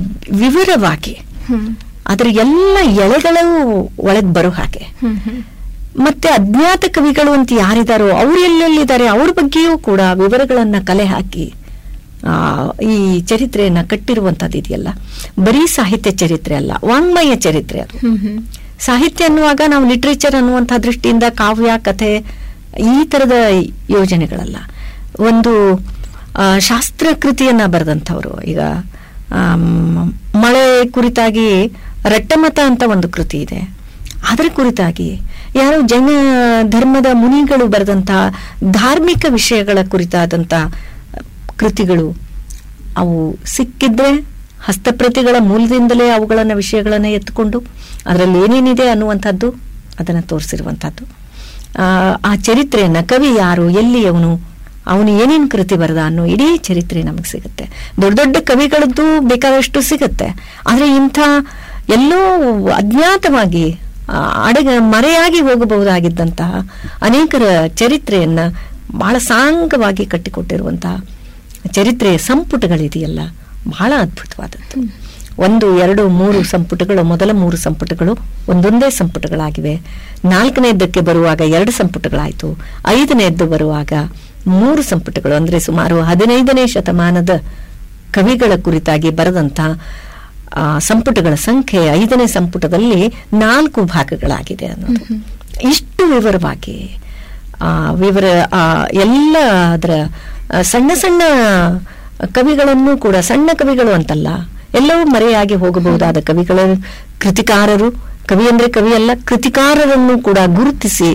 ವಿವರವಾಗಿ ಹ್ಮ್. ಅದರ ಎಲ್ಲ ಎಳೆಗಳು ಒಳಗೆ ಬರೋ ಹಾಗೆ ಹ್ಮ್ ಹ್ಮ್. ಮತ್ತೆ ಅಜ್ಞಾತ ಕವಿಗಳು ಅಂತ ಯಾರಿದಾರೋ ಅವ್ರು ಎಲ್ಲೆಲ್ಲಿದ್ದಾರೆ ಅವ್ರ ಬಗ್ಗೆಯೂ ಕೂಡ ವಿವರಗಳನ್ನ ಕಲೆ ಹಾಕಿ ಆ, ಈ ಚರಿತ್ರೆಯನ್ನ ಕಟ್ಟಿರುವಂತದ್ದು ಇದೆಯಲ್ಲ ಬರೀ ಸಾಹಿತ್ಯ ಚರಿತ್ರೆ ಅಲ್ಲ ವಾಂಗ್ಮಯ ಚರಿತ್ರೆ ಅದು ಹ್ಮ್ ಹ್ಮ್. ಸಾಹಿತ್ಯ ಅನ್ನುವಾಗ ನಾವು ಲಿಟ್ರೇಚರ್ ಅನ್ನುವಂಥ ದೃಷ್ಟಿಯಿಂದ ಕಾವ್ಯ ಕಥೆ ಈ ತರದ ಯೋಜನೆಗಳಲ್ಲ ಒಂದು ಆ, ಶಾಸ್ತ್ರ ಕೃತಿಯನ್ನ ಬರೆದಂಥವ್ರು ಈಗ ಆಮ್, ಮಳೆ ಕುರಿತಾಗಿ ರಟ್ಟಮತ ಅಂತ ಒಂದು ಕೃತಿ ಇದೆ ಅದರ ಕುರಿತಾಗಿ ಯಾರೋ ಜೈನ ಧರ್ಮದ ಮುನಿಗಳು ಬರೆದಂತಹ ಧಾರ್ಮಿಕ ವಿಷಯಗಳ ಕುರಿತಾದಂತಹ ಕೃತಿಗಳು ಅವು ಸಿಕ್ಕಿದ್ರೆ ಹಸ್ತಪ್ರತಿಗಳ ಮೂಲದಿಂದಲೇ ಅವುಗಳನ್ನ ವಿಷಯಗಳನ್ನು ಎತ್ತುಕೊಂಡು ಅದರಲ್ಲಿ ಏನೇನಿದೆ ಅನ್ನುವಂಥದ್ದು ಅದನ್ನು ತೋರಿಸಿರುವಂಥದ್ದು ಆ, ಆ ಚರಿತ್ರೆಯನ್ನ ಕವಿ ಯಾರು ಎಲ್ಲಿ ಅವನು ಅವನು ಏನೇನು ಕೃತಿ ಬರೆದ ಅನ್ನೋ ಇಡೀ ಚರಿತ್ರೆ ನಮಗೆ ಸಿಗುತ್ತೆ ದೊಡ್ಡ ದೊಡ್ಡ ಕವಿಗಳದ್ದು ಬೇಕಾದಷ್ಟು ಸಿಗುತ್ತೆ ಆದರೆ ಇಂಥ ಎಲ್ಲೋ ಅಜ್ಞಾತವಾಗಿ ಆ, ಅಡಗ ಮರೆಯಾಗಿ ಹೋಗಬಹುದಾಗಿದ್ದಂತಹ ಅನೇಕರ ಚರಿತ್ರೆಯನ್ನ ಬಹಳ ಸಾಂಗವಾಗಿ ಕಟ್ಟಿಕೊಟ್ಟಿರುವಂತಹ ಚರಿತ್ರೆಯ ಸಂಪುಟಗಳಿದೆಯಲ್ಲ ಬಹಳ ಅದ್ಭುತವಾದದ್ದು ಒಂದು ಎರಡು ಮೂರು ಸಂಪುಟಗಳು ಮೊದಲ ಮೂರು ಸಂಪುಟಗಳು ಒಂದೊಂದೇ ಸಂಪುಟಗಳಾಗಿವೆ ನಾಲ್ಕನೇದ್ದಕ್ಕೆ ಬರುವಾಗ ಎರಡು ಸಂಪುಟಗಳಾಯಿತು ಐದನೇದ್ದು ಬರುವಾಗ ಮೂರು ಸಂಪುಟಗಳು ಅಂದ್ರೆ ಸುಮಾರು ಹದಿನೈದನೇ ಶತಮಾನದ ಕವಿಗಳ ಕುರಿತಾಗಿ ಬರೆದಂತಹ ಆ, ಸಂಪುಟಗಳ ಸಂಖ್ಯೆ ಐದನೇ ಸಂಪುಟದಲ್ಲಿ ನಾಲ್ಕು ಭಾಗಗಳಾಗಿದೆ ಅನ್ನೋದು ಇಷ್ಟು ವಿವರವಾಗಿ ಆ ವಿವರ ಆ ಎಲ್ಲ ಅದರ ಆ, ಸಣ್ಣ ಸಣ್ಣ ಕವಿಗಳನ್ನು ಕೂಡ ಸಣ್ಣ ಕವಿಗಳು ಅಂತಲ್ಲ ಎಲ್ಲವೂ ಮರೆಯಾಗಿ ಹೋಗಬಹುದಾದ ಕವಿಗಳ ಕೃತಿಕಾರರು ಕವಿ ಅಂದ್ರೆ ಕವಿ ಅಲ್ಲ ಕೃತಿಕಾರರನ್ನು ಕೂಡ ಗುರುತಿಸಿ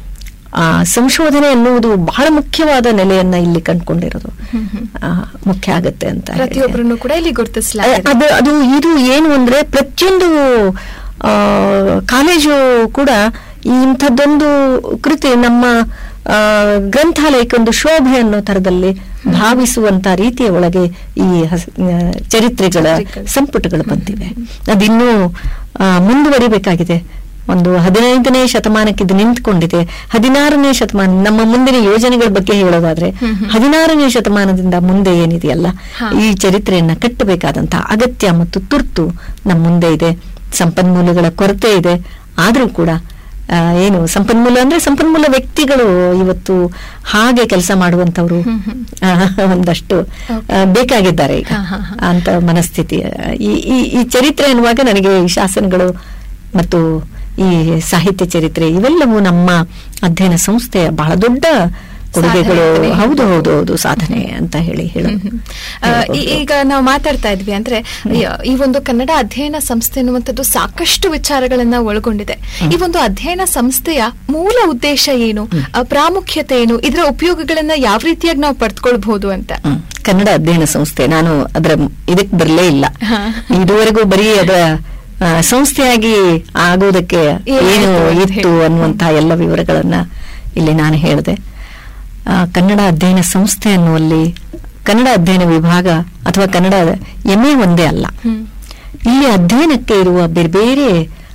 ಆ ಸಂಶೋಧನೆ ಅನ್ನುವುದು ಬಹಳ ಮುಖ್ಯವಾದ ನೆಲೆಯನ್ನ ಇಲ್ಲಿ ಕಂಡುಕೊಂಡಿರೋದು ಆ, ಮುಖ್ಯ ಆಗತ್ತೆ ಅಂತ ಹೇಳಿ. ಪ್ರತಿಯೊಬ್ಬರನ್ನು ಕೂಡ ಇಲ್ಲಿ ಗುರುತಿಸಲಾಗಿದೆ ಅದು ಅದು ಇದು ಏನು ಅಂದ್ರೆ ಪ್ರತಿಯೊಂದು ಆ, ಕಾಲೇಜು ಕೂಡ ಈ ಇಂಥದ್ದೊಂದು ಕೃತಿ ನಮ್ಮ ಆ, ಗ್ರಂಥಾಲಯಕ್ಕೊಂದು ಶೋಭೆ ಅನ್ನೋ ತರದಲ್ಲಿ ಭಾವಿಸುವಂತ ರೀತಿಯ ಒಳಗೆ ಈ ಹಸ್- ಆ, ಚರಿತ್ರೆಗಳ ಚರಿತ್ರೆಗಳು. ಸಂಪುಟಗಳು ಬಂದಿವೆ ಅದಿನ್ನೂ ಆ, ಮುಂದುವರಿಬೇಕಾಗಿದೆ ಒಂದು ಹದಿನೈದನೇ ಶತಮಾನಕ್ಕೆ ಇದು ನಿಂತ್ಕೊಂಡಿದೆ ಹದಿನಾರನೇ ಶತಮಾನ ನಮ್ಮ ಮುಂದಿನ ಯೋಜನೆಗಳ ಬಗ್ಗೆ ಹೇಳೋದಾದ್ರೆ ಹದಿನಾರನೇ ಶತಮಾನದಿಂದ ಮುಂದೆ ಏನಿದೆಯಲ್ಲ ಹಾ. ಈ ಚರಿತ್ರೆಯನ್ನ ಕಟ್ಟಬೇಕಾದಂತಹ ಅಗತ್ಯ ಮತ್ತು ತುರ್ತು ನಮ್ಮ ಮುಂದೆ ಇದೆ ಸಂಪನ್ಮೂಲಗಳ ಕೊರತೆ ಇದೆ ಆದ್ರೂ ಕೂಡ ಆ, ಏನು ಸಂಪನ್ಮೂಲ ಅಂದ್ರೆ ಸಂಪನ್ಮೂಲ ವ್ಯಕ್ತಿಗಳು ಇವತ್ತು ಹಾಗೆ ಕೆಲಸ ಮಾಡುವಂತವ್ರು ಆ, ಒಂದಷ್ಟು ಆ, ಬೇಕಾಗಿದ್ದಾರೆ ಈಗ ಹಾ, ಹಾ, ಹಾ. ಅಂತ ಮನಸ್ಥಿತಿ ಈ ಈ- ಈ ಚರಿತ್ರೆ ಅನ್ನುವಾಗ ನನಗೆ ಈ ಶಾಸನಗಳು ಮತ್ತು ಈ ಸಾಹಿತ್ಯ ಚರಿತ್ರೆ ಇವೆಲ್ಲವೂ ನಮ್ಮ ಅಧ್ಯಯನ ಸಂಸ್ಥೆಯ ಬಹಳ ದೊಡ್ಡ ಕೊಡುಗೆಗಳು ಸಾಧನೆ ಅಂತಾನೆ ಹೌದು ಹೌದು ಹೌದು ಸಾಧನೆ ಅಂತ ಹೇಳಿ ಹೇಳು ಆ, ಈ- ಈಗ ನಾವು ಮಾತಾಡ್ತಾ ಇದ್ವಿ ಅಂದ್ರೆ ಈ- ಈ ಒಂದು ಕನ್ನಡ ಅಧ್ಯಯನ ಸಂಸ್ಥೆ ಅನ್ನುವಂಥದ್ದು ಸಾಕಷ್ಟು ವಿಚಾರಗಳನ್ನ ಒಳಗೊಂಡಿದೆ ಈ ಒಂದು ಅಧ್ಯಯನ ಸಂಸ್ಥೆಯ ಮೂಲ ಉದ್ದೇಶ ಏನು ಆ, ಪ್ರಾಮುಖ್ಯತೆ ಏನು ಇದರ ಉಪಯೋಗಗಳನ್ನ ಯಾವ ರೀತಿಯಾಗಿ ನಾವು ಪಡೆದುಕೊಳ್ಬಹುದು ಅಂತ ಹ್ಮ್. ಕನ್ನಡ ಅಧ್ಯಯನ ಸಂಸ್ಥೆ ನಾನು ಅದರ ಇದಕ್ಕೆ ಬರಲೇ ಇಲ್ಲ ಹಾ. ಇದುವರೆಗೂ ಬರೀ ಅದರ ಆ, ಸಂಸ್ಥೆಯಾಗಿ ಆಗೋದಕ್ಕೆ ಏನಾಯ್ತು ಏನು ಅಂತ ಇತ್ತು ಹೇಳಿ. ಅನ್ನುವಂತಹ ಎಲ್ಲ ವಿವರಗಳನ್ನ ಇಲ್ಲಿ ನಾನು ಹೇಳಿದೆ ಆ, ಕನ್ನಡ ಅಧ್ಯಯನ ಸಂಸ್ಥೆ ಅನ್ನುವಲ್ಲಿ ಕನ್ನಡ ಅಧ್ಯಯನ ವಿಭಾಗ ಅಥವಾ ಕನ್ನಡ ಎಂ ಎ ಒಂದೇ ಅಲ್ಲ ಹ್ಮ್. ಇಲ್ಲಿ ಅಧ್ಯಯನಕ್ಕೆ ಇರುವ ಬೇರೆ ಬೇರೆ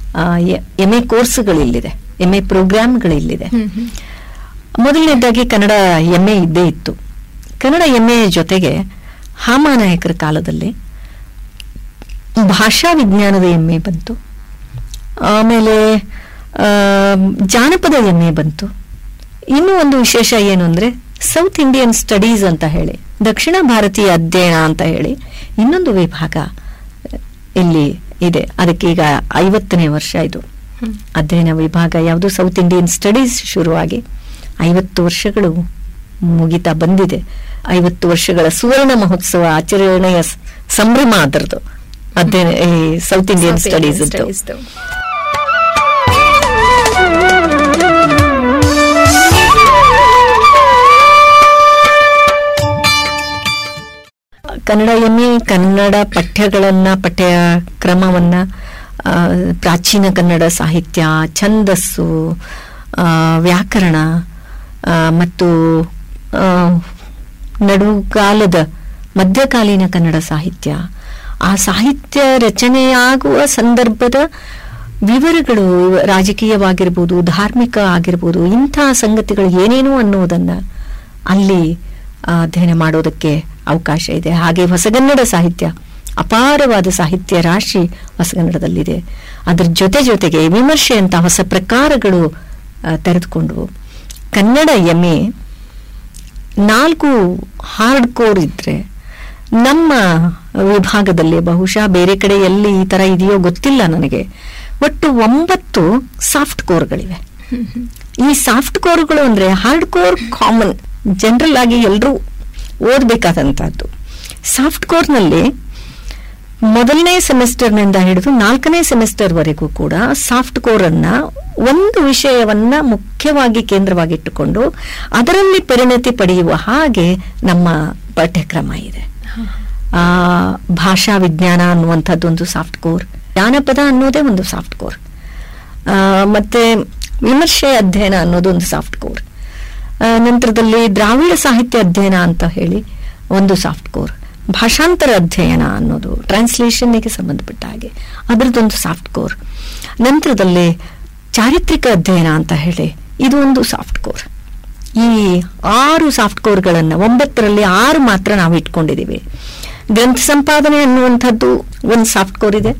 ಎಂ ಎ ಕೋರ್ಸ್ಗಳಿಲ್ಲಿದೆ ಎಂ ಎ ಪ್ರೋಗ್ರಾಮ್ಗಳಿಲ್ಲಿದೆ ಹ್ಮ್, ಹ್ಮ್. ಮೊದಲನೇದಾಗಿ ಕನ್ನಡ ಎಂ ಎ ಇದ್ದೇ ಇತ್ತು ಕನ್ನಡ ಎಂ ಎ ಜೊತೆಗೆ ಹಾಮಾನಾಯಕರ ಕಾಲದಲ್ಲಿ ಭಾಷಾ ವಿಜ್ಞಾನದ ಎಂ ಎ ಬಂತು ಆಮೇಲೆ ಆ, ಜಾನಪದ ಎಂ ಎ ಬಂತು ಇನ್ನೂ ಒಂದು ವಿಶೇಷ ಏನು ಅಂದ್ರೆ ಸೌತ್ ಇಂಡಿಯನ್ ಸ್ಟಡೀಸ್ ಅಂತ ಹೇಳಿ ದಕ್ಷಿಣ ಭಾರತೀಯ ಅಧ್ಯಯನ ಅಂತ ಹೇಳಿ ಇನ್ನೊಂದು ವಿಭಾಗ ಇಲ್ಲಿ ಇದೆ ಅದಕ್ಕೆ ಈಗ ಐವತ್ತನೇ ವರ್ಷ ಇದು ಹ್ಮ್. ಅಧ್ಯಯನ ವಿಭಾಗ ಯಾವುದು ಸೌತ್ ಇಂಡಿಯನ್ ಸ್ಟಡೀಸ್ ಶುರುವಾಗಿ ಐವತ್ತು ವರ್ಷಗಳು ಮುಗಿತಾ ಬಂದಿದೆ ಐವತ್ತು ವರ್ಷಗಳ ಸುವರ್ಣ ಮಹೋತ್ಸವ ಆಚರಣೆಯ ಸ- ಸಂಭ್ರಮ ಅದರದು ಅಧ್ಯಯನ ಈ south Indian South studies Indian studies ದು. ಕನ್ನಡ ಎಂ ಎ ಕನ್ನಡ ಪಠ್ಯಗಳನ್ನ ಪಠ್ಯ ಕ್ರಮವನ್ನ ಆ, ಪ್ರಾಚೀನ ಕನ್ನಡ ಸಾಹಿತ್ಯ ಛಂದಸ್ಸು ಆ, ವ್ಯಾಕರಣ ಆ, ಮತ್ತು ಆ, ನಡುಕಾಲದ ಮಧ್ಯಕಾಲೀನ ಕನ್ನಡ ಸಾಹಿತ್ಯ ಆ ಸಾಹಿತ್ಯ ರಚನೆಯಾಗುವ ಸಂದರ್ಭದ ವಿವರಗಳು ರಾಜಕೀಯವಾಗಿರ್ಬೋದು ಧಾರ್ಮಿಕ ಆಗಿರ್ಬೋದು ಇಂತಹ ಸಂಗತಿಗಳು ಏನೇನು ಅನ್ನುವುದನ್ನ ಅಲ್ಲಿ ಆ, ಅಧ್ಯಯನ ಮಾಡೋದಕ್ಕೆ ಅವಕಾಶ ಇದೆ ಹಾಗೆ ಹೊಸಗನ್ನಡ ಸಾಹಿತ್ಯ ಅಪಾರವಾದ ಸಾಹಿತ್ಯ ರಾಶಿ ಹೊಸಗನ್ನಡದಲ್ಲಿದೆ ಅದರ ಜೊತೆ ಜೊತೆಗೆ ವಿಮರ್ಶೆ ಅಂತ ಹೊಸ ಪ್ರಕಾರಗಳು ಆ, ತೆರೆದುಕೊಂಡು ಕನ್ನಡ ಎಂ ಎ ನಾಲ್ಕು ಹಾರ್ಡ್ ಕೋರ್ ಇದ್ರೆ ನಮ್ಮ ವಿಭಾಗದಲ್ಲಿ ಬಹುಶಃ ಬೇರೆ ಕಡೆ ಎಲ್ಲಿ ಈ ತರ ಇದೆಯೋ ಗೊತ್ತಿಲ್ಲ ನನಗೆ ಒಟ್ಟು ಒಂಬತ್ತು ಸಾಫ್ಟ್ ಕೋರ್ಗಳಿವೆ ಈ ಸಾಫ್ಟ್ ಕೋರ್ಗಳು ಅಂದ್ರೆ ಹಾರ್ಡ್ ಕೋರ್ ಕಾಮನ್ ಜನರಲ್ ಆಗಿ ಎಲ್ಲರೂ ಓದಬೇಕಾದಂತಹದ್ದು ಸಾಫ್ಟ್ ಕೋರ್ನಲ್ಲಿ ಮೊದಲನೇ ಸೆಮಿಸ್ಟರ್ನಿಂದ ಹಿಡಿದು ನಾಲ್ಕನೇ ಸೆಮಿಸ್ಟರ್ ವರೆಗೂ ಕೂಡ ಸಾಫ್ಟ್ ಕೋರ್ ಅನ್ನ ಒಂದು ವಿಷಯವನ್ನ ಮುಖ್ಯವಾಗಿ ಕೇಂದ್ರವಾಗಿಟ್ಟುಕೊಂಡು ಅದರಲ್ಲಿ ಪರಿಣತಿ ಪಡೆಯುವ ಹಾಗೆ ನಮ್ಮ ಪಠ್ಯಕ್ರಮ ಇದೆ ಆ ಭಾಷಾ ವಿಜ್ಞಾನ ಅನ್ನುವಂಥದ್ದು ಒಂದು ಸಾಫ್ಟ್ ಕೋರ್ ಜಾನಪದ ಅನ್ನೋದೇ ಒಂದು ಸಾಫ್ಟ್ ಕೋರ್ ಆ, ಮತ್ತೆ ವಿಮರ್ಶೆ ಅಧ್ಯಯನ ಅನ್ನೋದು ಒಂದು ಸಾಫ್ಟ್ ಕೋರ್ ಆ, ನಂತರದಲ್ಲಿ ದ್ರಾವಿಡ ಸಾಹಿತ್ಯ ಅಧ್ಯಯನ ಅಂತ ಹೇಳಿ ಒಂದು ಸಾಫ್ಟ್ ಕೋರ್ ಭಾಷಾಂತರ ಅಧ್ಯಯನ ಅನ್ನೋದು ಟ್ರಾನ್ಸ್ಲೇಷನ್ಗೆ ಸಂಬಂಧಪಟ್ಟ ಹಾಗೆ ಅದರದ್ದೊಂದು ಸಾಫ್ಟ್ ಕೋರ್ ನಂತರದಲ್ಲಿ ಚಾರಿತ್ರಿಕ ಅಧ್ಯಯನ ಅಂತ ಹೇಳಿ ಇದು ಒಂದು ಸಾಫ್ಟ್ ಕೋರ್ ಈ ಆರು ಸಾಫ್ಟ್ ಕೋರ್ಗಳನ್ನು ಒಂಬತ್ತರಲ್ಲಿ ಆರು ಮಾತ್ರ ನಾವು ಇಟ್ಕೊಂಡಿದ್ದೀವಿ ಗ್ರಂಥ ಸಂಪಾದನೆ ಅನ್ನುವಂಥದ್ದು ಒಂದು ಸಾಫ್ಟ್ ಕೋರ್ ಇದೆ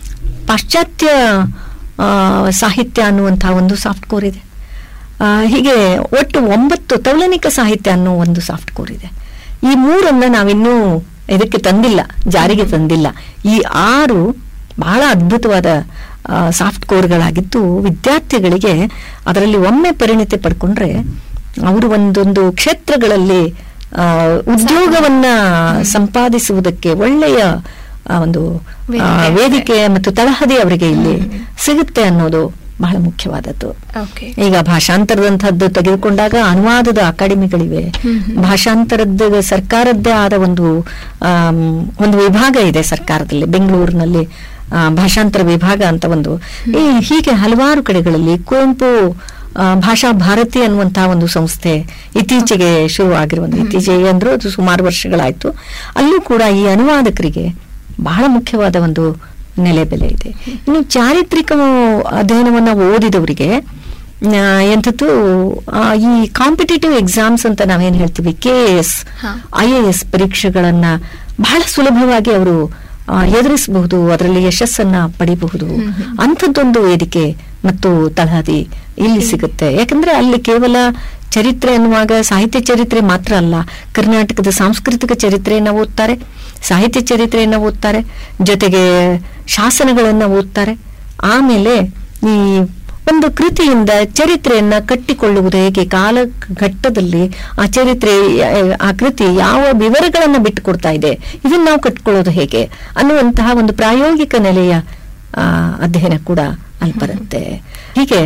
ಪಾಶ್ಚಾತ್ಯ ಆ, ಸಾಹಿತ್ಯ ಅನ್ನುವಂತಹ ಒಂದು ಸಾಫ್ಟ್ ಕೋರ್ ಇದೆ ಆ, ಹೀಗೆ ಒಟ್ಟು ಒಂಬತ್ತು ತೌಲನಿಕ ಸಾಹಿತ್ಯ ಅನ್ನೋ ಒಂದು ಸಾಫ್ಟ್ ಕೋರ್ ಇದೆ ಈ ಮೂರನ್ನ ನಾವಿನ್ನೂ ಇದಕ್ಕೆ ತಂದಿಲ್ಲ ಜಾರಿಗೆ ತಂದಿಲ್ಲ ಈ ಆರು ಬಹಳ ಅದ್ಭುತವಾದ ಸಾಫ್ಟ್ ಕೋರ್ಗಳಾಗಿದ್ದು ವಿದ್ಯಾರ್ಥಿಗಳಿಗೆ ಅದರಲ್ಲಿ ಒಮ್ಮೆ ಪರಿಣತಿ ಪಡ್ಕೊಂಡ್ರೆ ಅವರು ಒಂದೊಂದು ಕ್ಷೇತ್ರಗಳಲ್ಲಿ ಆ, ಉದ್ಯೋಗವನ್ನ ಸಂಪಾದಿಸುವುದಕ್ಕೆ ಒಳ್ಳೆಯ ಆ, ಒಂದು ಆ, ವೇದಿಕೆ. ವೇದಿಕೆ ಮತ್ತು ತಳಹದಿ ಅವರಿಗೆ ಇಲ್ಲಿ ಸಿಗುತ್ತೆ ಅನ್ನೋದು ಬಹಳ ಮುಖ್ಯವಾದದ್ದು ಓಕೆ ಈಗ ಭಾಷಾಂತರದಂತಹದ್ದು ತೆಗೆದುಕೊಂಡಾಗ ಅನುವಾದದ ಅಕಾಡೆಮಿಗಳಿವೆ ಭಾಷಾಂತರದ್ದು ಸರ್ಕಾರದ್ದೇ ಆದ ಒಂದು ಆಮ್, ಒಂದು ವಿಭಾಗ ಇದೆ ಸರ್ಕಾರದಲ್ಲಿ ಬೆಂಗಳೂರಿನಲ್ಲಿ ಆ, ಭಾಷಾಂತರ ವಿಭಾಗ ಅಂತ ಒಂದು ಈ ಹೀಗೆ ಹಲವಾರು ಕಡೆಗಳಲ್ಲಿ ಕುವೆಂಪು ಆ, ಭಾಷಾ ಭಾರತಿ ಅನ್ನುವಂತಹ ಒಂದು ಸಂಸ್ಥೆ ಇತ್ತೀಚೆಗೆ ಶುರು ಆಗಿರುವಂತ ಇತ್ತೀಚೆಗೆ ಅಂದ್ರೂ ಅದು ಸುಮಾರು ವರ್ಷಗಳಾಯ್ತು ಅಲ್ಲೂ ಕೂಡ ಈ ಅನುವಾದಕರಿಗೆ ಬಹಳ ಮುಖ್ಯವಾದ ಒಂದು ನೆಲೆ ಬೆಲೆ ಇದೆ ಇನ್ನು ಚಾರಿತ್ರಿಕ ಅಧ್ಯಯನವನ್ನ ಓದಿದವರಿಗೆ ಆ, ಎಂಥದ್ದು ಆ, ಈ ಕಾಂಪಿಟೇಟಿವ್ ಎಕ್ಸಾಮ್ಸ್ ಅಂತ ನಾವೇನ್ ಹೇಳ್ತೀವಿ ಕೆ ಎಸ್ ಹಾ. ಐ ಎ ಎಸ್ ಪರೀಕ್ಷೆಗಳನ್ನ ಬಹಳ ಸುಲಭವಾಗಿ ಅವರು ಎದುರಿಸಬಹುದು ಅದರಲ್ಲಿ ಯಶಸ್ಸನ್ನ ಪಡಿಬಹುದು ಅಂಥದ್ದೊಂದು ವೇದಿಕೆ ಮತ್ತು ತಳಹದಿ ಇಲ್ಲಿ ಸಿಗುತ್ತೆ ಯಾಕಂದ್ರೆ ಅಲ್ಲಿ ಕೇವಲ ಚರಿತ್ರೆ ಅನ್ನುವಾಗ ಸಾಹಿತ್ಯ ಚರಿತ್ರೆ ಮಾತ್ರ ಅಲ್ಲ ಕರ್ನಾಟಕದ ಸಾಂಸ್ಕೃತಿಕ ಚರಿತ್ರೆಯನ್ನ ಓದ್ತಾರೆ ಸಾಹಿತ್ಯ ಚರಿತ್ರೆಯನ್ನ ಓದ್ತಾರೆ ಜೊತೆಗೆ ಶಾಸನಗಳನ್ನ ಓದ್ತಾರೆ ಆಮೇಲೆ ಈ ಒಂದು ಕೃತಿಯಿಂದ ಚರಿತ್ರೆಯನ್ನ ಕಟ್ಟಿಕೊಳ್ಳುವುದು ಹೇಗೆ ಕಾಲಘಟ್ಟದಲ್ಲಿ ಆ ಚರಿತ್ರೆ ಆ ಕೃತಿ ಯಾವ ವಿವರಗಳನ್ನ ಬಿಟ್ಟುಕೊಡ್ತಾ ಇದೆ ಇದನ್ನ ನಾವು ಕಟ್ಕೊಳ್ಳೋದು ಹೇಗೆ ಅನ್ನುವಂತಹ ಒಂದು ಪ್ರಾಯೋಗಿಕ ನೆಲೆಯ ಆ, ಅಧ್ಯಯನ ಕೂಡ ಅಲ್ಲಿ ಬರುತ್ತೆ ಹೀಗೆ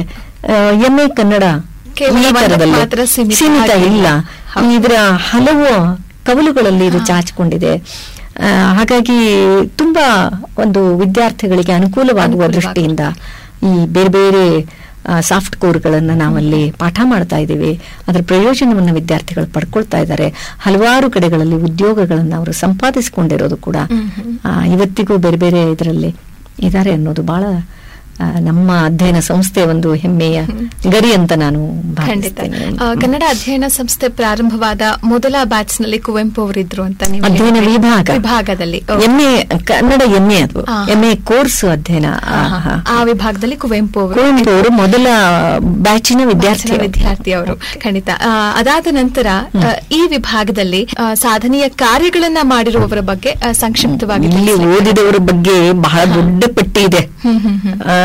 ಎಂ ಎ ಕನ್ನಡ ಕೇವಲ ಈ ಒಂದಕ್ಕೆ ಥರದಲ್ಲಿ ಮಾತ್ರ ಸೀಮಿತ ಸೀಮಿತ ಆಗಿಲ್ಲ. ಇಲ್ಲ ಹೌದು. ಇದರ ಹಲವು ಕವಲುಗಳಲ್ಲಿ ಇದು ಚಾಚಿಕೊಂಡಿದೆ ಆ, ಹಾಗಾಗಿ ತುಂಬಾ ಒಂದು ವಿದ್ಯಾರ್ಥಿಗಳಿಗೆ ಅನುಕೂಲವಾಗುವ ಅನುಕೂಲವಾಗುತ್ತೆ. ದೃಷ್ಟಿಯಿಂದ ಈ ಬೇರೆ ಬೇರೆ ಸಾಫ್ಟ್ ಕೋರ್ಗಳನ್ನು ನಾವಲ್ಲಿ ಪಾಠ ಮಾಡ್ತಾ ಇದ್ದೀವಿ ಅದರ ಪ್ರಯೋಜನವನ್ನು ವಿದ್ಯಾರ್ಥಿಗಳು ಪಡ್ಕೊಳ್ತಾ ಇದ್ದಾರೆ ಹಲವಾರು ಕಡೆಗಳಲ್ಲಿ ಉದ್ಯೋಗಗಳನ್ನು ಅವರು ಸಂಪಾದಿಸಿಕೊಂಡಿರೋದು ಕೂಡ ಹ್ಮ್, ಹ್ಮ್. ಆ, ಇವತ್ತಿಗೂ ಬೇರೆ ಬೇರೆ ಇದರಲ್ಲಿ ಇದ್ದಾರೆ ಅನ್ನೋದು ಬಹಳ ಆ, ನಮ್ಮ ಅಧ್ಯಯನ ಸಂಸ್ಥೆ ಒಂದು ಹೆಮ್ಮೆಯ ಗರಿ ಅಂತ ನಾನು ಖಂಡಿತ ಭಾವಿಸ್ತೇನೆ ಆ, ಕನ್ನಡ ಅಧ್ಯಯನ ಸಂಸ್ಥೆ ಪ್ರಾರಂಭವಾದ ಮೊದಲ ಬ್ಯಾಚ್ ನಲ್ಲಿ ಕುವೆಂಪು ಅವರಿದ್ರು ಅಂತ ನೀವು ಅಧ್ಯಯನ ಹೇಳಿದ್ರಿ. ವಿಭಾಗ ವಿಭಾಗದಲ್ಲಿ ಓ. ಎಂಎ ಕನ್ನಡ ಎಂಎ ಅದು ಆ. ಎಂಎ ಕೋರ್ಸ್ ಅಧ್ಯಯನ ಹಾ, ಆ, ಹಾ. ಹಾ. ಆ ವಿಭಾಗದಲ್ಲಿ ಕುವೆಂಪು ಅವರು ಕುವೆಂಪು ಅವರು ಮೊದಲ ಬ್ಯಾಚಿನ ವಿದ್ಯಾರ್ಥಿ ಬ್ಯಾಚಿನ ವಿದ್ಯಾರ್ಥಿ ಅವರು ಖಂಡಿತ ಆ, ಅದಾದ ನಂತರ ಆ, ಈ ವಿಭಾಗದಲ್ಲಿ ಆ, ಸಾಧನೆಯ ಕಾರ್ಯಗಳನ್ನ ಮಾಡಿರುವವರ ಬಗ್ಗೆ ಆ, ಸಂಕ್ಷಿಪ್ತವಾಗಿ ಇಲ್ಲಿ ತಿಳಿಸಿ. ಓದಿದವರ ಬಗ್ಗೆ ಬಹಳ ದೊಡ್ಡ ಪಟ್ಟಿ ಇದೆ ಹ್ಮ್, ಹ್ಮ್, ಹ್ಮ್. ಆ,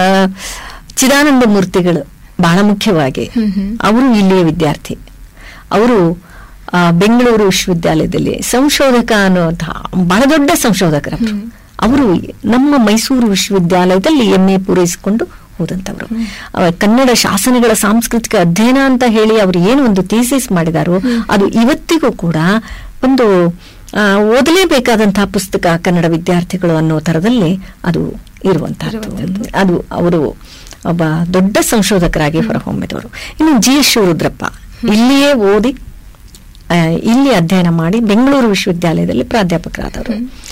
ಚಿದಾನಂದ ಮೂರ್ತಿಗಳು ಬಹಳ ಮುಖ್ಯವಾಗಿ ಹ್ಮ್, ಹ್ಮ್. ಅವರು ಇಲ್ಲಿಯ ವಿದ್ಯಾರ್ಥಿ ಅವರು ಆ, ಬೆಂಗಳೂರು ವಿಶ್ವವಿದ್ಯಾಲಯದಲ್ಲಿ ಸಂಶೋಧಕ ಅನ್ನುವಂತಹ ಬಹಳ ದೊಡ್ಡ ಸಂಶೋಧಕರವರು ಅವರು ನಮ್ಮ ಮೈಸೂರು ವಿಶ್ವವಿದ್ಯಾಲಯದಲ್ಲಿ ಎಂ ಎ ಪೂರೈಸಿಕೊಂಡು ಹೋದಂತವರು ಅವ ಕನ್ನಡ ಶಾಸನಗಳ ಸಾಂಸ್ಕೃತಿಕ ಅಧ್ಯಯನ ಅಂತ ಹೇಳಿ ಅವರು ಏನು ಒಂದು ಥೀಸಿಸ್ ಮಾಡಿದಾರೋ ಅದು ಇವತ್ತಿಗೂ ಕೂಡ ಒಂದು ಆ, ಓದಲೇಬೇಕಾದಂತಹ ಪುಸ್ತಕ ಕನ್ನಡ ವಿದ್ಯಾರ್ಥಿಗಳು ಅನ್ನೋ ತರದಲ್ಲಿ ಅದು ಇರುವಂತಹದ್ದು ಅದು ಅವರು ಒಬ್ಬ ದೊಡ್ಡ ಸಂಶೋಧಕರಾಗಿ ಹೊರಹೊಮ್ಮಿದವರು ಇನ್ನು ಜಿ ಎಸ್ ಶಿವರುದ್ರಪ್ಪ ಇಲ್ಲಿಯೇ ಓದಿ ಆ, ಇಲ್ಲಿ ಅಧ್ಯಯನ ಮಾಡಿ ಬೆಂಗಳೂರು ವಿಶ್ವವಿದ್ಯಾಲಯದಲ್ಲಿ ಪ್ರಾಧ್ಯಾಪಕರಾದವರು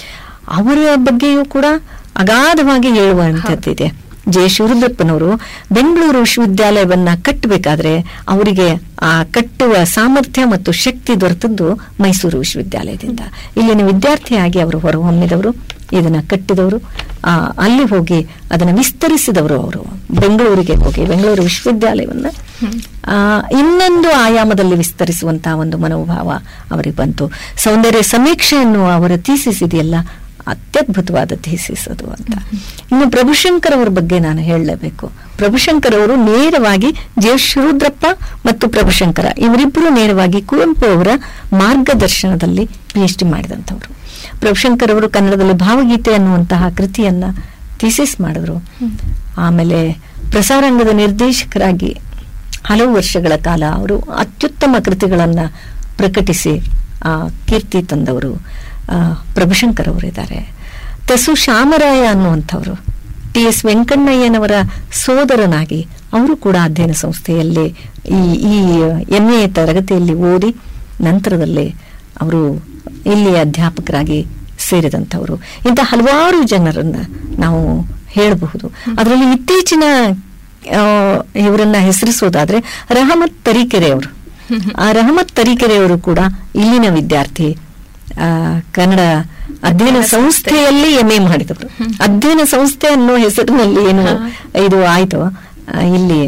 ಅವರ ಬಗ್ಗೆಯೂ ಕೂಡ ಅಗಾಧವಾಗಿ ಹೇಳುವಂಥದ್ದಿದೆ ಜೆ ಶಿವರುದ್ರಪ್ಪನವರು ಬೆಂಗಳೂರು ವಿಶ್ವವಿದ್ಯಾಲಯವನ್ನ ಕಟ್ಟಬೇಕಾದ್ರೆ ಅವರಿಗೆ ಆ ಕಟ್ಟುವ ಸಾಮರ್ಥ್ಯ ಮತ್ತು ಶಕ್ತಿ ದೊರೆತದ್ದು ಮೈಸೂರು ವಿಶ್ವವಿದ್ಯಾಲಯದಿಂದ ಇಲ್ಲಿನ ವಿದ್ಯಾರ್ಥಿಯಾಗಿ ಅವರು ಹೊರಹೊಮ್ಮಿದವರು ಇದನ್ನ ಕಟ್ಟಿದವರು ಆ, ಅಲ್ಲಿ ಹೋಗಿ ಅದನ್ನ ವಿಸ್ತರಿಸಿದವರು ಅವರು ಬೆಂಗಳೂರಿಗೆ ಹೋಗಿ ಬೆಂಗಳೂರು ವಿಶ್ವವಿದ್ಯಾಲಯವನ್ನ ಆ, ಇನ್ನೊಂದು ಆಯಾಮದಲ್ಲಿ ವಿಸ್ತರಿಸುವಂತಹ ಒಂದು ಮನೋಭಾವ ಅವರಿಗೆ ಬಂತು ಸೌಂದರ್ಯ ಸಮೀಕ್ಷೆ ಎನ್ನುವ ಅವರ ಥೀಸಿಸ್ ಇದೆಯಲ್ಲ ಅತ್ಯದ್ಭುತವಾದ ಥೀಸಿಸ್ ಅದು ಅಂತ ಇನ್ನು ಪ್ರಭುಶಂಕರ್ ಅವರ ಬಗ್ಗೆ ನಾನು ಹೇಳಲೇಬೇಕು ಪ್ರಭುಶಂಕರ್ ಅವರು ನೇರವಾಗಿ ಜೆ ಶಿರುದ್ರಪ್ಪ ಮತ್ತು ಪ್ರಭುಶಂಕರ ಇವರಿಬ್ಬರು ನೇರವಾಗಿ ಕುವೆಂಪು ಅವರ ಮಾರ್ಗದರ್ಶನದಲ್ಲಿ ಪಿ ಎಚ್ ಡಿ ಮಾಡಿದಂಥವ್ರು ಪ್ರಭುಶಂಕರ್ ಅವರು ಕನ್ನಡದಲ್ಲಿ ಭಾವಗೀತೆ ಅನ್ನುವಂತಹ ಕೃತಿಯನ್ನ ಥೀಸಿಸ್ ಮಾಡಿದ್ರು ಆಮೇಲೆ ಪ್ರಸಾರಾಂಗದ ನಿರ್ದೇಶಕರಾಗಿ ಹಲವು ವರ್ಷಗಳ ಕಾಲ ಅವರು ಅತ್ಯುತ್ತಮ ಕೃತಿಗಳನ್ನ ಪ್ರಕಟಿಸಿ ಆ ಕೀರ್ತಿ ತಂದವರು ಆ, ಪ್ರಭುಶಂಕರ್ ಅವರಿದ್ದಾರೆ ತಸು ಶಾಮರಾಯ ಅನ್ನುವಂಥವರು ಟಿ ಎಸ್ ವೆಂಕಣ್ಣಯ್ಯನವರ ಸೋದರನಾಗಿ ಅವರು ಕೂಡ ಅಧ್ಯಯನ ಸಂಸ್ಥೆಯಲ್ಲಿ ಈ ಈ ಎಂ ಎ ತರಗತಿಯಲ್ಲಿ ಓದಿ ನಂತರದಲ್ಲಿ ಅವರು ಇಲ್ಲಿ ಅಧ್ಯಾಪಕರಾಗಿ ಸೇರಿದಂಥವರು ಇಂಥ ಹಲವಾರು ಜನರನ್ನ ನಾವು ಹೇಳಬಹುದು ಅದರಲ್ಲಿ ಇತ್ತೀಚಿನ ಆ, ಇವರನ್ನ ಹೆಸರಿಸೋದಾದ್ರೆ ರಹಮತ್ ತರೀಕೆರೆ ಅವರು ಆ ರಹಮತ್ ತರೀಕೆರೆ ಅವರು ಕೂಡ ಇಲ್ಲಿನ ವಿದ್ಯಾರ್ಥಿ ಆ, ಕನ್ನಡ ಅಧ್ಯಯನ ಸಂಸ್ಥೆಯಲ್ಲಿ ಎಂ ಎ ಮಾಡಿದವರು ಅಧ್ಯಯನ ಸಂಸ್ಥೆ ಅನ್ನೋ ಹೆಸರಿನಲ್ಲಿ ಏನು ಇದು ಆಯ್ತು ಆ, ಇಲ್ಲಿ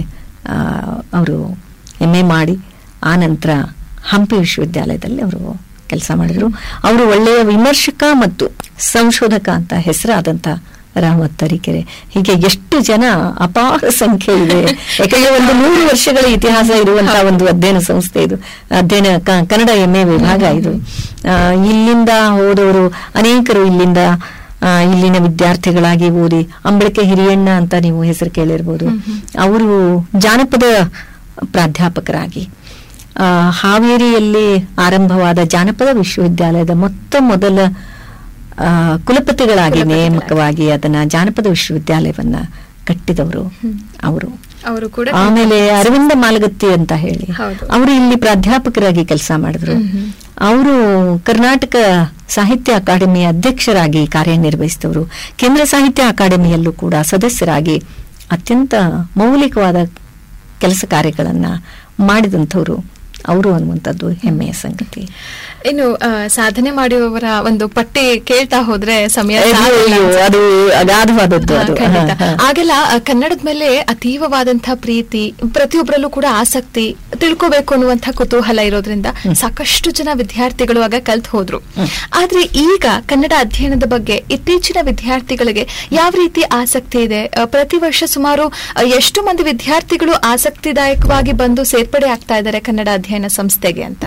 ಅವರು ಎಂ ಎ ಮಾಡಿ ಆ ನಂತರ ಹಂಪಿ ವಿಶ್ವವಿದ್ಯಾಲಯದಲ್ಲಿ ಅವರು ಕೆಲಸ ಮಾಡಿದ್ರು ಅವರು ಒಳ್ಳೆಯ ವಿಮರ್ಶಕ ಮತ್ತು ಸಂಶೋಧಕ ಅಂತ ಹೆಸರಾದಂತ ರಾಮತ್ ತರೀಕೆರೆ ಹೀಗೆ ಎಷ್ಟು ಜನ ಅಪಾರ ಸಂಖ್ಯೆ ಇದೆ ಯಾಕಂದ್ರೆ ಒಂದು ನೂರು ವರ್ಷಗಳ ಇತಿಹಾಸ ಇರುವಂತಹ ಒಂದು ಅಧ್ಯಯನ ಸಂಸ್ಥೆ ಇದು ಅಧ್ಯಯನ ಕ- ಕನ್ನಡ ಎಂ ಎ ವಿಭಾಗ ಇದು ಆ, ಇಲ್ಲಿಂದ ಹೋದವರು ಅನೇಕರು ಇಲ್ಲಿಂದ ಆ, ಇಲ್ಲಿನ ವಿದ್ಯಾರ್ಥಿಗಳಾಗಿ ಓದಿ ಅಂಬಳಿಕೆ ಹಿರಿಯಣ್ಣ ಅಂತ ನೀವು ಹೆಸರು ಕೇಳಿರ್ಬೋದು ಅವರು ಜಾನಪದ ಪ್ರಾಧ್ಯಾಪಕರಾಗಿ ಆ, ಹಾವೇರಿಯಲ್ಲಿ ಆರಂಭವಾದ ಜಾನಪದ ವಿಶ್ವವಿದ್ಯಾಲಯದ ಮೊತ್ತ ಮೊದಲ ಆ, ಕುಲಪತಿಗಳಾಗಿ ನೇಮಕವಾಗಿ ಅದನ್ನ ಜಾನಪದ ವಿಶ್ವವಿದ್ಯಾಲಯವನ್ನ ಕಟ್ಟಿದವರು ಅವರು ಅವರು ಕೂಡ ಆಮೇಲೆ ಅರವಿಂದ ಮಾಲಗತ್ತಿ ಅಂತ ಹೇಳಿ ಹೌದು. ಅವರು ಇಲ್ಲಿ ಪ್ರಾಧ್ಯಾಪಕರಾಗಿ ಕೆಲಸ ಮಾಡಿದ್ರು ಅವರು ಕರ್ನಾಟಕ ಸಾಹಿತ್ಯ ಅಕಾಡೆಮಿಯ ಅಧ್ಯಕ್ಷರಾಗಿ ಕಾರ್ಯನಿರ್ವಹಿಸಿದವರು ಕೇಂದ್ರ ಸಾಹಿತ್ಯ ಅಕಾಡೆಮಿಯಲ್ಲೂ ಕೂಡ ಸದಸ್ಯರಾಗಿ ಅತ್ಯಂತ ಮೌಲಿಕವಾದ ಕೆಲಸ ಕಾರ್ಯಗಳನ್ನ ಮಾಡಿದಂಥವ್ರು ಅವರು ಅನ್ನುವಂಥದ್ದು ಹೆಮ್ಮೆಯ ಸಂಗತಿ ಇನ್ನು ಆ, ಸಾಧನೆ ಮಾಡುವವರ ಒಂದು ಪಟ್ಟಿ ಕೇಳ್ತಾ ಹೋದ್ರೆ ಸಮಯ ಅಯ್ಯೋ, ಸಾಲಲ್ಲ ಅಯ್ಯೋ, ಅನ್ಸುತ್ತೆ. ಅದು ಅಗಾಧವಾದದ್ದು ಹಾ, ಅದು ಖಂಡಿತ. ಹಾ, ಹಾ. ಆಗೆಲ್ಲ ಆ, ಕನ್ನಡದ ಮೇಲೆ ಅತೀವವಾದಂತಹ ಪ್ರೀತಿ ಪ್ರತಿಯೊಬ್ಬರಲ್ಲೂ ಕೂಡ ಆಸಕ್ತಿ ತಿಳ್ಕೋಬೇಕು ಅನ್ನುವಂತಹ ಕುತೂಹಲ ಇರೋದ್ರಿಂದ ಸಾಕಷ್ಟು ಜನ ವಿದ್ಯಾರ್ಥಿಗಳು ಆಗ ಕಲ್ತ್ ಹೋದ್ರು ಆದ್ರೆ ಈಗ ಕನ್ನಡ ಅಧ್ಯಯನದ ಬಗ್ಗೆ ಇತ್ತೀಚಿನ ವಿದ್ಯಾರ್ಥಿಗಳಿಗೆ ಯಾವ ರೀತಿ ಆಸಕ್ತಿ ಇದೆ ಆ, ಪ್ರತಿ ವರ್ಷ ಸುಮಾರು ಆ, ಎಷ್ಟು ಮಂದಿ ವಿದ್ಯಾರ್ಥಿಗಳು ಆಸಕ್ತಿದಾಯಕವಾಗಿ ಬಂದು ಸೇರ್ಪಡೆ ಆಗ್ತಾ ಇದ್ದಾರೆ ಕನ್ನಡ ಅಧ್ಯಯನ ಸಂಸ್ಥೆಗೆ ಅಂತ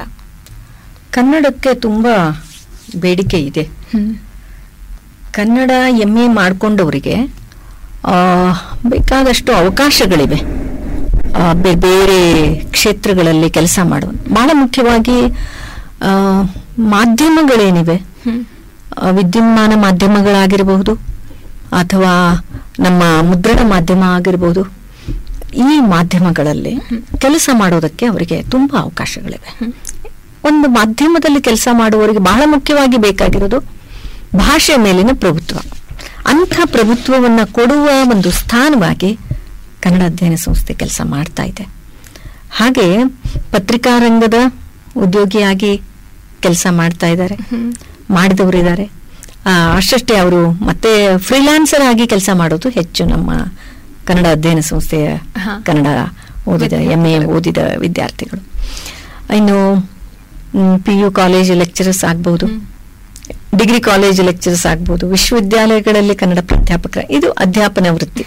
ಕನ್ನಡಕ್ಕೆ ತುಂಬಾ ಬೇಡಿಕೆ ಇದೆ ಹ್ಮ್ ಕನ್ನಡ ಎಂ ಎ ಮಾಡಿಕೊಂಡವರಿಗೆ ಬೇಕಾದಷ್ಟು ಅವಕಾಶಗಳಿವೆ ಆ, ಬೆ- ಬೇರೆ ಕ್ಷೇತ್ರಗಳಲ್ಲಿ ಕೆಲಸ ಮಾಡುವ ಬಹಳ ಮುಖ್ಯವಾಗಿ ಆ, ಮಾಧ್ಯಮಗಳೇನಿವೆ ಹ್ಮ್ ಆ, ವಿದ್ಯುನ್ಮಾನ ಮಾಧ್ಯಮಗಳಾಗಿರಬಹುದು ಅಥವಾ ನಮ್ಮ ಮುದ್ರಣ ಮಾಧ್ಯಮ ಆಗಿರಬಹುದು ಈ ಮಾಧ್ಯಮಗಳಲ್ಲಿ ಕೆಲಸ ಮಾಡೋದಕ್ಕೆ ಅವರಿಗೆ ತುಂಬಾ ಅವಕಾಶಗಳಿವೆ ಒಂದು ಮಾಧ್ಯಮದಲ್ಲಿ ಕೆಲಸ ಮಾಡುವವರಿಗೆ ಬಹಳ ಮುಖ್ಯವಾಗಿ ಬೇಕಾಗಿರೋದು ಭಾಷೆ ಮೇಲಿನ ಪ್ರಭುತ್ವ ಅಂಥ ಪ್ರಭುತ್ವವನ್ನ ಕೊಡುವ ಒಂದು ಸ್ಥಾನವಾಗಿ ಕನ್ನಡ ಅಧ್ಯಯನ ಸಂಸ್ಥೆ ಕೆಲಸ ಮಾಡ್ತಾ ಇದೆ ಹಾಗೆ ಪತ್ರಿಕಾ ರಂಗದ ಉದ್ಯೋಗಿಯಾಗಿ ಕೆಲಸ ಮಾಡ್ತಾ ಇದ್ದಾರೆ ಮಾಡಿದವರಿದ್ದಾರೆ ಆ, ಅಷ್ಟಷ್ಟೇ ಅವರು ಮತ್ತೆ ಫ್ರೀಲಾನ್ಸರ್ ಆಗಿ ಕೆಲಸ ಮಾಡೋದು ಹೆಚ್ಚು ನಮ್ಮ ಕನ್ನಡ ಅಧ್ಯಯನ ಸಂಸ್ಥೆಯ ಹಾ. ಕನ್ನಡ ಓದಿದ ಎಂ ಎ ಓದಿದ ವಿದ್ಯಾರ್ಥಿಗಳು ಇನ್ನು ಪಿ ಯು ಕಾಲೇಜ್ ಲೆಕ್ಚರರ್ಸ್ ಆಗ್ಬಹುದು ಡಿಗ್ರಿ ಕಾಲೇಜ್ ಲೆಕ್ಚರರ್ಸ್ ಆಗ್ಬಹುದು ವಿಶ್ವವಿದ್ಯಾಲಯಗಳಲ್ಲಿ ಕನ್ನಡ ಪ್ರಾಧ್ಯಾಪಕರ ಇದು ಅಧ್ಯಾಪನ ವೃತ್ತಿ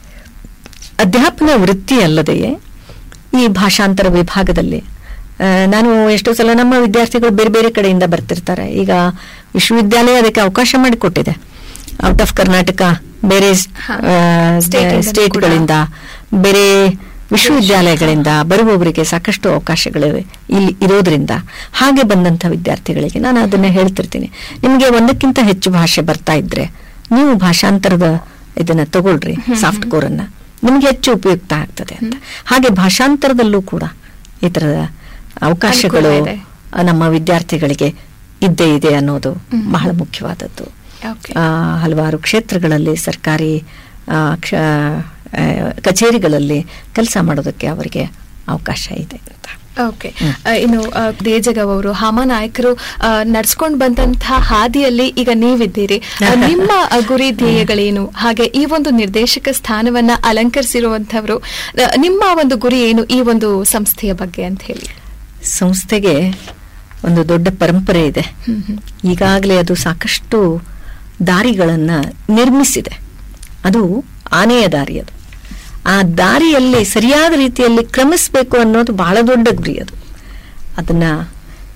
ಅಧ್ಯಾಪನ ವೃತ್ತಿ ಅಲ್ಲದೆಯೇ ಈ ಭಾಷಾಂತರ ವಿಭಾಗದಲ್ಲಿ ಆ, ನಾನು ಎಷ್ಟೋ ಸಲ ನಮ್ಮ ವಿದ್ಯಾರ್ಥಿಗಳು ಬೇರೆ ಬೇರೆ ಕಡೆಯಿಂದ ಬರ್ತಿರ್ತಾರೆ ಈಗ ವಿಶ್ವವಿದ್ಯಾಲಯ ಅದಕ್ಕೆ ಅವಕಾಶ ಮಾಡಿಕೊಟ್ಟಿದೆ ಔಟ್ ಆಫ್ ಕರ್ನಾಟಕ ಬೇರೆ ಹಾ. State ಇಂದಲೂ ಸ್ಟೇಟ್ಗಳಿಂದ ಬೇರೆ ವಿಶ್ವವಿದ್ಯಾಲಯಗಳಿಂದ ಬರುವವರಿಗೆ ಸಾಕಷ್ಟು ಅವಕಾಶಗಳಿವೆ ಇಲ್ಲಿ ಇರೋದ್ರಿಂದ ಹಾಗೆ ಬಂದಂತ ವಿದ್ಯಾರ್ಥಿಗಳಿಗೆ ನಾನು ಅದನ್ನ ಹೇಳ್ತಿರ್ತೀನಿ ನಿಮಗೆ ಒಂದಕ್ಕಿಂತ ಹೆಚ್ಚು ಭಾಷೆ ಬರ್ತಾ ಇದ್ರೆ ನೀವು ಭಾಷಾಂತರದ ಇದನ್ನ ತಗೊಳ್ರಿ ಸಾಫ್ಟ್ ಕೋರ್ ಅನ್ನ ನಿಮ್ಗೆ ಹೆಚ್ಚು ಉಪಯುಕ್ತ ಆಗ್ತದೆ ಅಂತ ಹಾಗೆ ಭಾಷಾಂತರದಲ್ಲೂ ಕೂಡ ಈ ತರದ ಅವಕಾಶಗಳು ಅನುಕೂಲ ಇದೆ. ಆ, ನಮ್ಮ ವಿದ್ಯಾರ್ಥಿಗಳಿಗೆ ಇದ್ದೇ ಇದೆ ಅನ್ನೋದು ಬಹಳ ಮುಖ್ಯವಾದದ್ದು ಓಕೆ ಆ, ಹಲವಾರು ಕ್ಷೇತ್ರಗಳಲ್ಲಿ ಸರ್ಕಾರಿ ಆ, ಕ್ಷ- ಆ, ಕಚೇರಿಗಳಲ್ಲಿ ಕೆಲಸ ಮಾಡೋದಕ್ಕೆ ಅವರಿಗೆ ಅವಕಾಶ ಇದೆ ಅಂತ ಓಕೆ ಆ, ಇನ್ನು ಆ, ದೇಜಗವ್ ಅವರು ಹಾಮಾನಾಯಕರು ನಡ್ಸ್ಕೊಂಡ್ ಬಂದಂತಹ ಹಾದಿಯಲ್ಲಿ ಈಗ ನೀವಿದ್ದೀರಿ ಆ, ನಿಮ್ಮ ಆ, ಗುರಿ ಧ್ಯೇಯಗಳೇನು ಹಾಗೆ ಈ ಒಂದು ನಿರ್ದೇಶಕ ಸ್ಥಾನವನ್ನ ಅಲಂಕರಿಸಿರುವಂತವರು ಆ, ನಿಮ್ಮ ಒಂದು ಗುರಿ ಏನು ಈ ಒಂದು ಸಂಸ್ಥೆಯ ಬಗ್ಗೆ ಅಂತ ಹೇಳಿ ಸಂಸ್ಥೆಗೆ ಒಂದು ದೊಡ್ಡ ಪರಂಪರೆ ಇದೆ ಹ್ಮ್ ಹ್ಮ್. ಈಗಾಗಲೇ ಅದು ಸಾಕಷ್ಟು ದಾರಿಗಳನ್ನ ನಿರ್ಮಿಸಿದೆ ಅದು ಆನೆಯ ದಾರಿ ಅದು ಆ ದಾರಿಯಲ್ಲಿ ಸರಿಯಾದ ರೀತಿಯಲ್ಲಿ ಕ್ರಮಿಸಬೇಕು ಅನ್ನೋದು ಬಹಳ ದೊಡ್ಡ ಗುರಿ ಅದು ಅದನ್ನ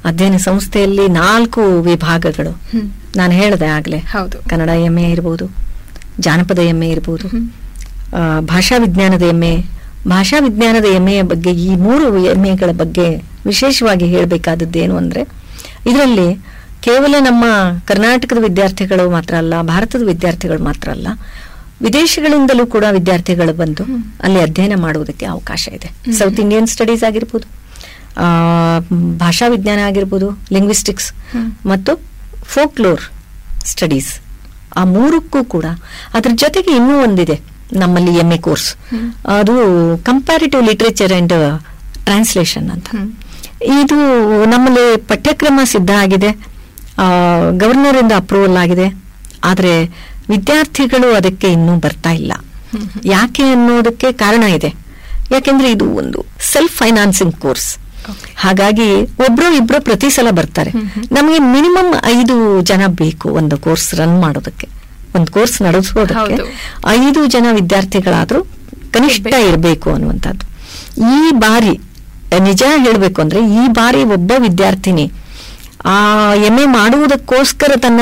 ಅಧ್ಯಯನ ಸಂಸ್ಥೆಯಲ್ಲಿ ನಾಲ್ಕು ವಿಭಾಗಗಳು ಹ್ಮ್. ನಾನು ಹೇಳಿದೆ ಆಗ್ಲೇ ಹೌದು ಕನ್ನಡ ಎಂ ಎ ಇರ್ಬೋದು ಜಾನಪದ ಎಂ ಎ ಇರ್ಬೋದು ಹ್ಮ್. ಆ, ಭಾಷಾ ವಿಜ್ಞಾನದ ಎಂ ಎ ಭಾಷಾ ವಿಜ್ಞಾನದ ಎಂ ಎ ಬಗ್ಗೆ ಈ ಮೂರು ಎಂ ಎಗಳ ಬಗ್ಗೆ ವಿಶೇಷವಾಗಿ ಹೇಳಬೇಕಾದದ್ದು ಏನು ಅಂದ್ರೆ ಇದರಲ್ಲಿ ಕೇವಲ ನಮ್ಮ ಕರ್ನಾಟಕದ ವಿದ್ಯಾರ್ಥಿಗಳು ಮಾತ್ರ ಅಲ್ಲ ಭಾರತದ ವಿದ್ಯಾರ್ಥಿಗಳು ಮಾತ್ರ ಅಲ್ಲ ವಿದೇಶಗಳಿಂದಲೂ ಕೂಡ ವಿದ್ಯಾರ್ಥಿಗಳು ಬಂದು ಅಲ್ಲಿ ಅಧ್ಯಯನ ಮಾಡುವುದಕ್ಕೆ ಅವಕಾಶ ಇದೆ ಸೌತ್ ಇಂಡಿಯನ್ ಸ್ಟಡೀಸ್ ಆಗಿರ್ಬೋದು ಆ, ಭಾಷಾ ವಿಜ್ಞಾನ ಆಗಿರ್ಬೋದು ಲಿಂಗ್ವಿಸ್ಟಿಕ್ಸ್ ಹ್ಮ್. ಮತ್ತು ಫೋಕ್ಲೋರ್ ಸ್ಟಡೀಸ್ ಆ ಮೂರಕ್ಕೂ ಕೂಡ ಅದ್ರ ಜೊತೆಗೆ ಇನ್ನೂ ಒಂದಿದೆ ನಮ್ಮಲ್ಲಿ ಎಂ ಎ ಕೋರ್ಸ್ ಹ್ಮ್. ಅದು ಕಂಪ್ಯಾರಿಟಿವ್ ಲಿಟ್ರೇಚರ್ ಅಂಡ್ ಟ್ರಾನ್ಸ್ಲೇಷನ್ ಅಂತ ಹ್ಮ್. ಇದು ನಮ್ಮಲ್ಲಿ ಪಠ್ಯಕ್ರಮ ಸಿದ್ಧ ಆಗಿದೆ ಗವರ್ನರ್ ಇಂದ ಅಪ್ರೂವಲ್ ಆಗಿದೆ ಆದರೆ ವಿದ್ಯಾರ್ಥಿಗಳು ಅದಕ್ಕೆ ಇನ್ನೂ ಬರ್ತಾ ಇಲ್ಲ ಹ್ಮ್. ಯಾಕೆ ಅನ್ನೋದಕ್ಕೆ ಕಾರಣ ಇದೆ ಯಾಕೆಂದ್ರೆ ಇದು ಒಂದು ಸೆಲ್ಫ್ ಫೈನಾನ್ಸಿಂಗ್ ಕೋರ್ಸ್ Okay. ಹಾಗಾಗಿ ಒಬ್ರು ಇಬ್ರು ಪ್ರತಿ ಸಲ ಬರ್ತಾರೆ ಹ್ಮ್ ಹ್ಮ್. ನಮಗೆ ಮಿನಿಮಮ್ ಐದು ಜನ ಬೇಕು ಒಂದು ಕೋರ್ಸ್ ರನ್ ಮಾಡೋದಕ್ಕೆ ಒಂದು ಕೋರ್ಸ್ ನಡೆಸೋದಕ್ಕೆ ಹೌದು. ಐದು ಜನ ವಿದ್ಯಾರ್ಥಿಗಳಾದ್ರೂ ಕನಿಷ್ಠ ಇರ್ಬೇಕು. ಇರಬೇಕು ಅನ್ನುವಂಥದ್ದು ಈ ಬಾರಿ ನಿಜ ಹೇಳಬೇಕು ಅಂದ್ರೆ ಈ ಬಾರಿ ಒಬ್ಬ ವಿದ್ಯಾರ್ಥಿನಿ ಆ ಎಂ ಎ ಮಾಡುವುದಕ್ಕೋಸ್ಕರ ತನ್ನ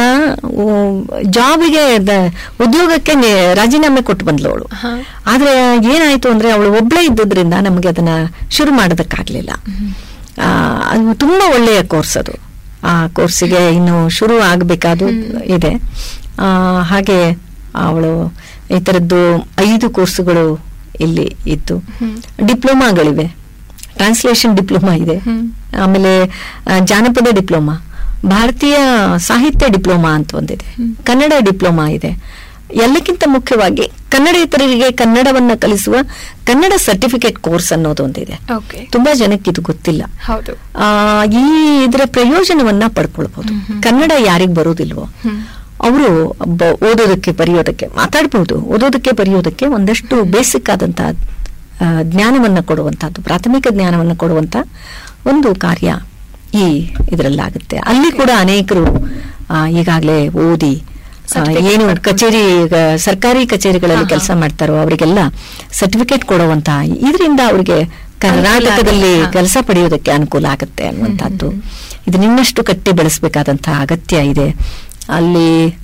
ಜಾಬಿಗೆ ಉದ್ಯೋಗಕ್ಕೆ ನೆ- ರಾಜೀನಾಮೆ ಕೊಟ್ಟು ಬಂದ್ಲು ಅವಳು ಹಾ. ಆದ್ರೆ ಏನಾಯ್ತು ಅಂದ್ರೆ ಅವಳು ಒಬ್ಳೇ ಇದ್ದದ್ರಿಂದ ನಮಗೆ ಅದನ್ನ ಶುರು ಮಾಡೋದಕ್ಕಾಗ್ಲಿಲ್ಲ ಆ, ಅದು ತುಂಬಾ ಒಳ್ಳೆಯ ಕೋರ್ಸ್ ಅದು ಆ ಕೋರ್ಸಿಗೆ ಇನ್ನು ಶುರು ಆಗಬೇಕಾದು ಇದೆ ಆ, ಹಾಗೆ ಅವಳು ಈ ತರದ್ದು ಐದು ಕೋರ್ಸುಗಳು ಇಲ್ಲಿ ಇತ್ತು ಹ್ಮ್. ಡಿಪ್ಲೊಮಾಗಳಿವೆ ಟ್ರಾನ್ಸ್ಲೇಷನ್ ಡಿಪ್ಲೊಮಾ ಇದೆ ಹ್ಮ್. ಆಮೇಲೆ ಆ, ಜಾನಪದ ಡಿಪ್ಲೊಮಾ ಭಾರತೀಯ ಸಾಹಿತ್ಯ ಡಿಪ್ಲೊಮಾ ಅಂತ ಒಂದಿದೆ ಹ್ಮ್. ಕನ್ನಡ ಡಿಪ್ಲೊಮಾ ಇದೆ ಎಲ್ಲಕ್ಕಿಂತ ಮುಖ್ಯವಾಗಿ ಕನ್ನಡೇತರರಿಗೆ ಕನ್ನಡವನ್ನ ಕಲಿಸುವ ಕನ್ನಡ ಸರ್ಟಿಫಿಕೇಟ್ ಕೋರ್ಸ್ ಅನ್ನೋದು ಒಂದಿದೆ ಓಕೆ ತುಂಬಾ ಜನಕ್ಕೆ ಇದು ಗೊತ್ತಿಲ್ಲ ಹೌದು ಆ, ಈ ಇದರ ಪ್ರಯೋಜನವನ್ನ ಪಡ್ಕೊಳ್ಬಹುದು ಹ್ಮ್ ಹ್ಮ್. ಕನ್ನಡ ಯಾರಿಗ್ ಬರೋದಿಲ್ವೋ ಹ್ಮ್. ಅವರು ಓದೋದಕ್ಕೆ ಬರೆಯೋದಕ್ಕೆ ಮಾತಾಡ್ಬೋದು ಓದೋದಕ್ಕೆ ಬರೆಯೋದಕ್ಕೆ ಒಂದಷ್ಟು ಬೇಸಿಕ್ ಆದಂತಹ ಆ, ಜ್ಞಾನವನ್ನ ಕೊಡುವಂತಹದ್ದು ಪ್ರಾಥಮಿಕ ಜ್ಞಾನವನ್ನ ಕೊಡುವಂತ ಒಂದು ಕಾರ್ಯ ಈ ಇದರಲ್ಲಾಗುತ್ತೆ ಅಲ್ಲಿ ಕೂಡ ಅನೇಕರು ಆ, ಈಗಾಗಲೇ ಓದಿ ಆ, Certificate ಏನು ಪಡ್ಕೊಂಡು. ಕಚೇರಿ ಈಗ ಸರ್ಕಾರಿ ಕಚೇರಿಗಳಲ್ಲಿ ಹಾ, ಹಾ. ಕೆಲಸ ಮಾಡ್ತಾರೋ ಅವರಿಗೆಲ್ಲ ಸರ್ಟಿಫಿಕೇಟ್ ಕೊಡುವಂತ ಇದರಿಂದ ಅವರಿಗೆ ಕರ್ನಾಟಕದಲ್ಲಿ ಅನುಕೂಲ ಆಗುತ್ತೆ. ಕೆಲಸ ಪಡೆಯೋದಕ್ಕೆ ಅನುಕೂಲ ಆಗುತ್ತೆ ಅನ್ನುವಂಥದ್ದು ಹ್ಮ್, ಇದನ್ನ ಇನ್ನಷ್ಟು ಕಟ್ಟಿ ಬೆಳೆಸಬೇಕಾದಂತಹ ಅಗತ್ಯ ಇದೆ ಅಲ್ಲಿ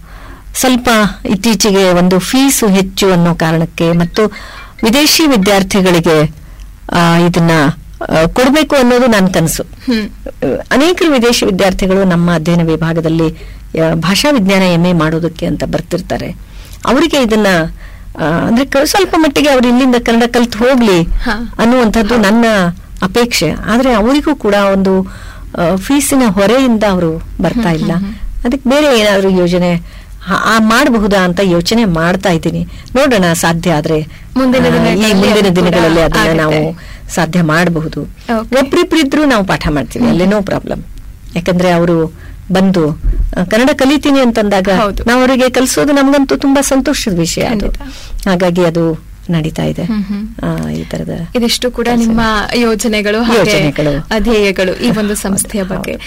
ಸ್ವಲ್ಪ ಇತ್ತೀಚೆಗೆ ಒಂದು ಫೀಸು ಹೆಚ್ಚು ಅನ್ನೋ ಕಾರಣಕ್ಕೆ ಮತ್ತು ವಿದೇಶಿ ವಿದ್ಯಾರ್ಥಿಗಳಿಗೆ ಆ, ಇದನ್ನ ಆ, ಕೊಡ್ಬೇಕು ಅನ್ನೋದು ನನ್ನ ಕನಸು ಹ್ಮ್. ಅನೇಕರು ವಿದೇಶಿ ವಿದ್ಯಾರ್ಥಿಗಳು ನಮ್ಮ ಅಧ್ಯಯನ ವಿಭಾಗದಲ್ಲಿ ಆ, ಭಾಷಾ ವಿಜ್ಞಾನ ಎಂ ಎ ಮಾಡೋದಕ್ಕೆ ಅಂತ ಬರ್ತಿರ್ತಾರೆ ಅವರಿಗೆ ಇದನ್ನ ಆ, ಅಂದ್ರೆ ಕ- ಸ್ವಲ್ಪ ಮಟ್ಟಿಗೆ ಅವ್ರು ಇಲ್ಲಿಂದ ಕನ್ನಡ ಕಲ್ತು ಹೋಗ್ಲಿ ಹಾ. ಅನ್ನುವಂಥದ್ದು ನನ್ನ ಅಪೇಕ್ಷೆ ಆದ್ರೆ ಅವರಿಗೂ ಕೂಡ ಒಂದು ಆ, ಫೀಸಿನ ಹೊರೆಯಿಂದ ಅವರು ಬರ್ತಾ ಇಲ್ಲ ಅದಕ್ಕೆ ಬೇರೆ ಏನಾದ್ರು ಯೋಜನೆ ಹ- ಆ ಮಾಡಬಹುದಾ ಅಂತ ಯೋಚನೆ ಮಾಡ್ತಾ ಇದ್ದೀನಿ ನೋಡೋಣ ಸಾಧ್ಯ ಆದ್ರೆ ಮುಂದಿನ ಆ, ಈ ದಿನಗಳಲ್ಲಿ ಮುಂದಿನ ಅದು ಕೂಡ ದಿನಗಳಲ್ಲಿ ಅದನ್ನ ನಾವು ಆಗುತ್ತೆ. ಸಾಧ್ಯ ಮಾಡಬಹುದು Okay. ಒಬ್ರಿಬ್ರಿದ್ರು ನಾವು ಪಾಠ ಮಾಡ್ತೀವಿ ಅಲ್ಲಿ ನೋ ಪ್ರಾಬ್ಲಮ್ ಯಾಕಂದ್ರೆ ಅವರು ಬಂದು ಆ, ಕನ್ನಡ ಕಲಿತೀನಿ ಅಂತಂದಾಗ ಹೌದು. ನಾವು ಅವರಿಗೆ ಕಲಿಸೋದು ನಮಗಂತೂ ತುಂಬಾ ಸಂತೋಷದ ವಿಷಯ ಅದು ಖಂಡಿತ. ಹಾಗಾಗಿ ಅದು ನಡೀತಾ ಇದೆ ಹ್ಮ್, ಹ್ಮ್. ಆ, ಈ ತರದ ಇದಿಷ್ಟು ಕೂಡ ಕೆಲಸ. ನಿಮ್ಮ ಯೋಜನೆಗಳು ಹಾಗೆ ಯೋಜನೆಗಳು. ಧ್ಯೇಯಗಳು ಈ ಒಂದು ಸಂಸ್ಥೆಯ ಹೌದು, ಬಗ್ಗೆ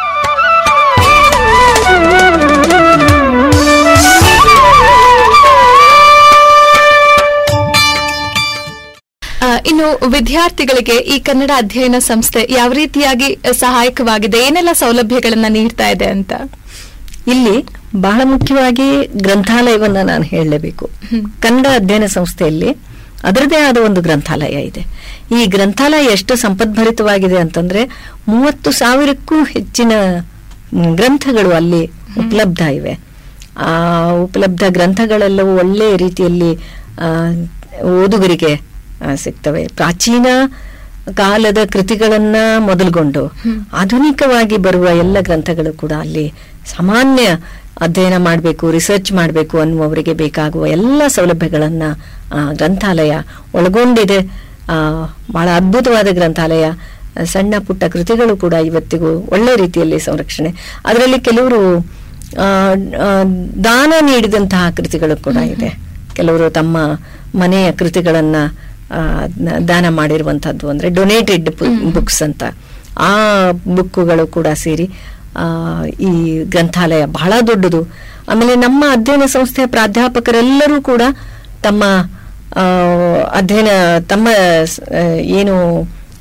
ಆ, ಇನ್ನು ವಿದ್ಯಾರ್ಥಿಗಳಿಗೆ ಈ ಕನ್ನಡ ಅಧ್ಯಯನ ಸಂಸ್ಥೆ ಯಾವ ರೀತಿಯಾಗಿ ಸಹಾಯಕವಾಗಿದೆ ಏನೆಲ್ಲ ಸೌಲಭ್ಯಗಳನ್ನ ನೀಡ್ತಾ ಇದೆ ಅಂತ ಇಲ್ಲಿ ಬಹಳ ಮುಖ್ಯವಾಗಿ ಗ್ರಂಥಾಲಯವನ್ನ ನಾನು ಹೇಳಲೇಬೇಕು ಹ್ಮ್. ಕನ್ನಡ ಅಧ್ಯಯನ ಸಂಸ್ಥೆಯಲ್ಲಿ ಅದರದೇ ಆದ ಒಂದು ಗ್ರಂಥಾಲಯ ಇದೆ ಈ ಗ್ರಂಥಾಲಯ ಎಷ್ಟು ಸಂಪದ್ಭರಿತವಾಗಿದೆ ಅಂತಂದ್ರೆ ಮೂವತ್ತು ಸಾವಿರಕ್ಕೂ ಹೆಚ್ಚಿನ ಮ್, ಗ್ರಂಥಗಳು ಅಲ್ಲಿ ಉಪಲಬ್ಧ ಇವೆ ಆ ಉಪಲಬ್ಧ ಗ್ರಂಥಗಳೆಲ್ಲವೂ ಒಳ್ಳೆ ರೀತಿಯಲ್ಲಿ ಆ, ಓದುಗರಿಗೆ ಆ, ಸಿಗ್ತವೆ ಪ್ರಾಚೀನ ಕಾಲದ ಕೃತಿಗಳನ್ನ ಮೊದಲುಗೊಂಡು ಹ್ಮ್. ಆಧುನಿಕವಾಗಿ ಬರುವ ಎಲ್ಲ ಗ್ರಂಥಗಳು ಕೂಡ ಅಲ್ಲಿ ಸಾಮಾನ್ಯ ಅಧ್ಯಯನ ಮಾಡಬೇಕು ರಿಸರ್ಚ್ ಮಾಡಬೇಕು ಅನ್ನುವವರಿಗೆ ಬೇಕಾಗುವ ಎಲ್ಲ ಸೌಲಭ್ಯಗಳನ್ನ ಆ, ಗ್ರಂಥಾಲಯ ಒಳಗೊಂಡಿದೆ ಆ, ಬಹಳ ಅದ್ಭುತವಾದ ಗ್ರಂಥಾಲಯ ಆ, ಸಣ್ಣ ಪುಟ್ಟ ಕೃತಿಗಳು ಕೂಡ ಇವತ್ತಿಗೂ ಒಳ್ಳೆ ರೀತಿಯಲ್ಲಿ ಸಂರಕ್ಷಣೆ ಅದರಲ್ಲಿ ಕೆಲವರು ಆ, ಆ, ದಾನ ನೀಡಿದಂತಹ ಕೃತಿಗಳು ಕೂಡ ಇದೆ ಕೆಲವರು ತಮ್ಮ ಮನೆಯ ಕೃತಿಗಳನ್ನ ಆ, ನ- ದಾನ ಮಾಡಿರುವಂತಹದ್ದು ಅಂದ್ರೆ ಡೊನೇಟೆಡ್ ಬುಕ್ಸ್ ಅಂತ ಆ ಬುಕ್ಕುಗಳು ಕೂಡ ಸೇರಿ ಆ, ಈ ಗ್ರಂಥಾಲಯ ಬಹಳ ದೊಡ್ಡದು ಆಮೇಲೆ ನಮ್ಮ ಅಧ್ಯಯನ ಸಂಸ್ಥೆಯ ಪ್ರಾಧ್ಯಾಪಕರೆಲ್ಲರೂ ಕೂಡ ತಮ್ಮ ಆ, ಅಧ್ಯಯನ ತಮ್ಮ ಸ್- ಆ, ಏನು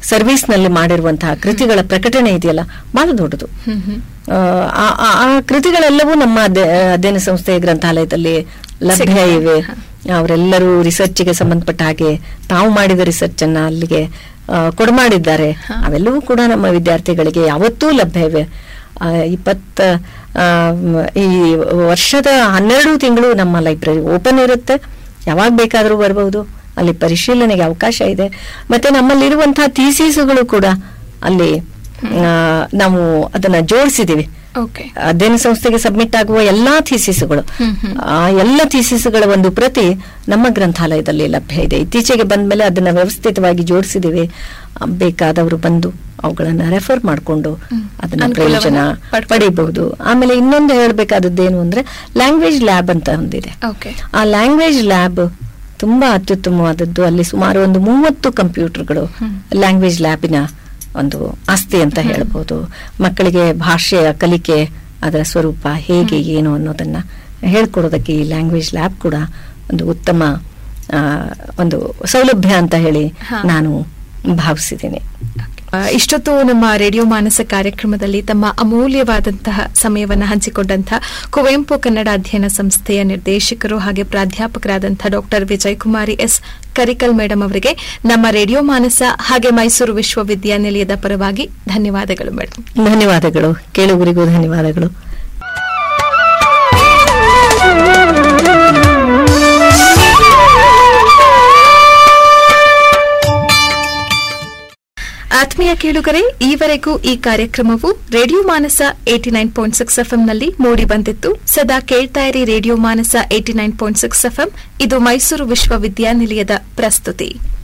ಸರ್ವಿಸ್ ನಲ್ಲಿ ಮಾಡಿರುವಂತಹ ಕೃತಿಗಳ ಪ್ರಕಟಣೆ ಇದೆಯಲ್ಲ ಬಹಳ ದೊಡ್ಡದು ಹ್ಮ್ ಹ್ಮ್ ಆ, ಆ- ಆ- ಆ ಕೃತಿಗಳೆಲ್ಲವೂ ನಮ್ಮ ಅಧ್ಯ- ಅಧ್ಯಯನ ಸಂಸ್ಥೆಯ ಗ್ರಂಥಾಲಯದಲ್ಲಿ ಲಭ್ಯ ಸಿಗ್ತವೆ. ಇವೆ ಅವರೆಲ್ಲರೂ ರಿಸರ್ಚ್ಗೆ ಸಂಬಂಧಪಟ್ಟ ಹಾಗೆ ತಾವು ಮಾಡಿದ ರಿಸರ್ಚ್ ಅನ್ನ ಅಲ್ಲಿಗೆ ಆ, ಕೊಡಮಾಡಿದ್ದಾರೆ ಹಾ. ಅವೆಲ್ಲವೂ ಕೂಡ ನಮ್ಮ ವಿದ್ಯಾರ್ಥಿಗಳಿಗೆ ಯಾವತ್ತೂ ಲಭ್ಯ ಇವೆ ಆ, ಇಪ್ಪತ್ತ ಆ, ಮ್, ಈ ವರ್ಷದ ಹನ್ನೆರಡು ತಿಂಗಳು ನಮ್ಮ ಲೈಬ್ರರಿ ಓಪನ್ ಇರುತ್ತೆ ಯಾವಾಗ ಬೇಕಾದರೂ ಬರಬಹುದು ಅಲ್ಲಿ ಪರಿಶೀಲನೆಗೆ ಅವಕಾಶ ಇದೆ ಮತ್ತೆ ನಮ್ಮಲ್ಲಿರುವಂತಹ ಥೀಸೀಸುಗಳು ಕೂಡ ಅಲ್ಲಿ ಆ, ನಾವು ಅದನ್ನ ಜೋಡಿಸಿದೀವಿ ಓಕೆ ಅಧ್ಯಯನ ಸಂಸ್ಥೆಗೆ ಸಬ್ಮಿಟ್ ಆಗುವ ಎಲ್ಲಾ ಥೀಸಿಸ್ಗಳು ಹ್ಮ್, ಹ್ಮ್. ಆ ಎಲ್ಲ ಥೀಸಿಸ್ಗಳ ಒಂದು ಪ್ರತಿ ನಮ್ಮ ಗ್ರಂಥಾಲಯದಲ್ಲಿ ಲಭ್ಯ ಇದೆ ಇತ್ತೀಚೆಗೆ ಬಂದ್ಮೇಲೆ ಅದನ್ನ ವ್ಯವಸ್ಥಿತವಾಗಿ ಜೋಡಿಸಿದೀವಿ ಆ, ಬೇಕಾದವರು ಬಂದು ಅವುಗಳನ್ನ ರೆಫರ್ ಮಾಡಿಕೊಂಡು ಹ್ಮ್. ಅದನ್ನ ಅನುಕೂಲವನ್ನ ಪ್ರಯೋಜನ ಪಡ್ಕೊಳ್ಬೋದು. ಪಡಿಬಹುದು ಆಮೇಲೆ ಇನ್ನೊಂದು ಹೇಳಬೇಕಾದದ್ದೇನು ಅಂದ್ರೆ ಲ್ಯಾಂಗ್ವೇಜ್ ಲ್ಯಾಬ್ ಅಂತ ಒಂದಿದೆ ಓಕೆ ಆ ಲ್ಯಾಂಗ್ವೇಜ್ ಲ್ಯಾಬ್ ತುಂಬಾ ಅತ್ಯುತ್ತಮವಾದದ್ದು ಅಲ್ಲಿ ಸುಮಾರು ಒಂದು ಮೂವತ್ತು ಕಂಪ್ಯೂಟರ್ಗಳು ಹ್ಮ್. ಲ್ಯಾಂಗ್ವೇಜ್ ಲ್ಯಾಬಿನ ಒಂದು ಆಸ್ತಿ ಅಂತ ಹೇಳ್ಬೋದು ಮಕ್ಕಳಿಗೆ ಭಾಷೆಯ ಕಲಿಕೆ ಅದರ ಸ್ವರೂಪ ಹೇಗೆ ಏನು ಅನ್ನೋದನ್ನ ಹೇಳ್ಕೊಡೋದಕ್ಕೆ ಈ ಲ್ಯಾಂಗ್ವೇಜ್ ಲ್ಯಾಬ್ ಕೂಡ ಒಂದು ಉತ್ತಮ ಆ, ಒಂದು ಸೌಲಭ್ಯ ಅಂತ ಹೇಳಿ ಹಾ. ನಾನು ಭಾವಿಸಿದ್ದೀನಿ ಆ, ಇಷ್ಟೊತ್ತು ನಮ್ಮ ರೇಡಿಯೋ ಮಾನಸ ಕಾರ್ಯಕ್ರಮದಲ್ಲಿ ತಮ್ಮ ಅಮೂಲ್ಯವಾದಂತಹ ಸಮಯವನ್ನು ಹಂಚಿಕೊಂಡಂತಹ ಕುವೆಂಪು ಕನ್ನಡ ಅಧ್ಯಯನ ಸಂಸ್ಥೆಯ ನಿರ್ದೇಶಕರು ಹಾಗೆ ಪ್ರಾಧ್ಯಾಪಕರಾದಂತಹ doctor Vijay Kumari S Karikal madam ಅವರಿಗೆ ನಮ್ಮ ರೇಡಿಯೋ ಮಾನಸ ಹಾಗೆ ಮೈಸೂರು ವಿಶ್ವವಿದ್ಯಾನಿಲಯದ ಪರವಾಗಿ ಧನ್ಯವಾದಗಳು ಮೇಡಮ್ ಧನ್ಯವಾದಗಳು ಕೇಳುಗರಿಗೂ ಧನ್ಯವಾದಗಳು ಆತ್ಮೀಯ ಕೇಳುಗರೆ ಈವರೆಗೂ ಈ ಕಾರ್ಯಕ್ರಮವು radio Manasa eighty nine point six ಎಫ್ಎಂನಲ್ಲಿ ಮೂಡಿ ಬಂದಿತ್ತು ಸದಾ ಕೇಳ್ತಾ ಇರಿ radio Manasa eighty nine point six FM ಇದು ಮೈಸೂರು ವಿಶ್ವವಿದ್ಯಾನಿಲಯದ ಪ್ರಸ್ತುತಿ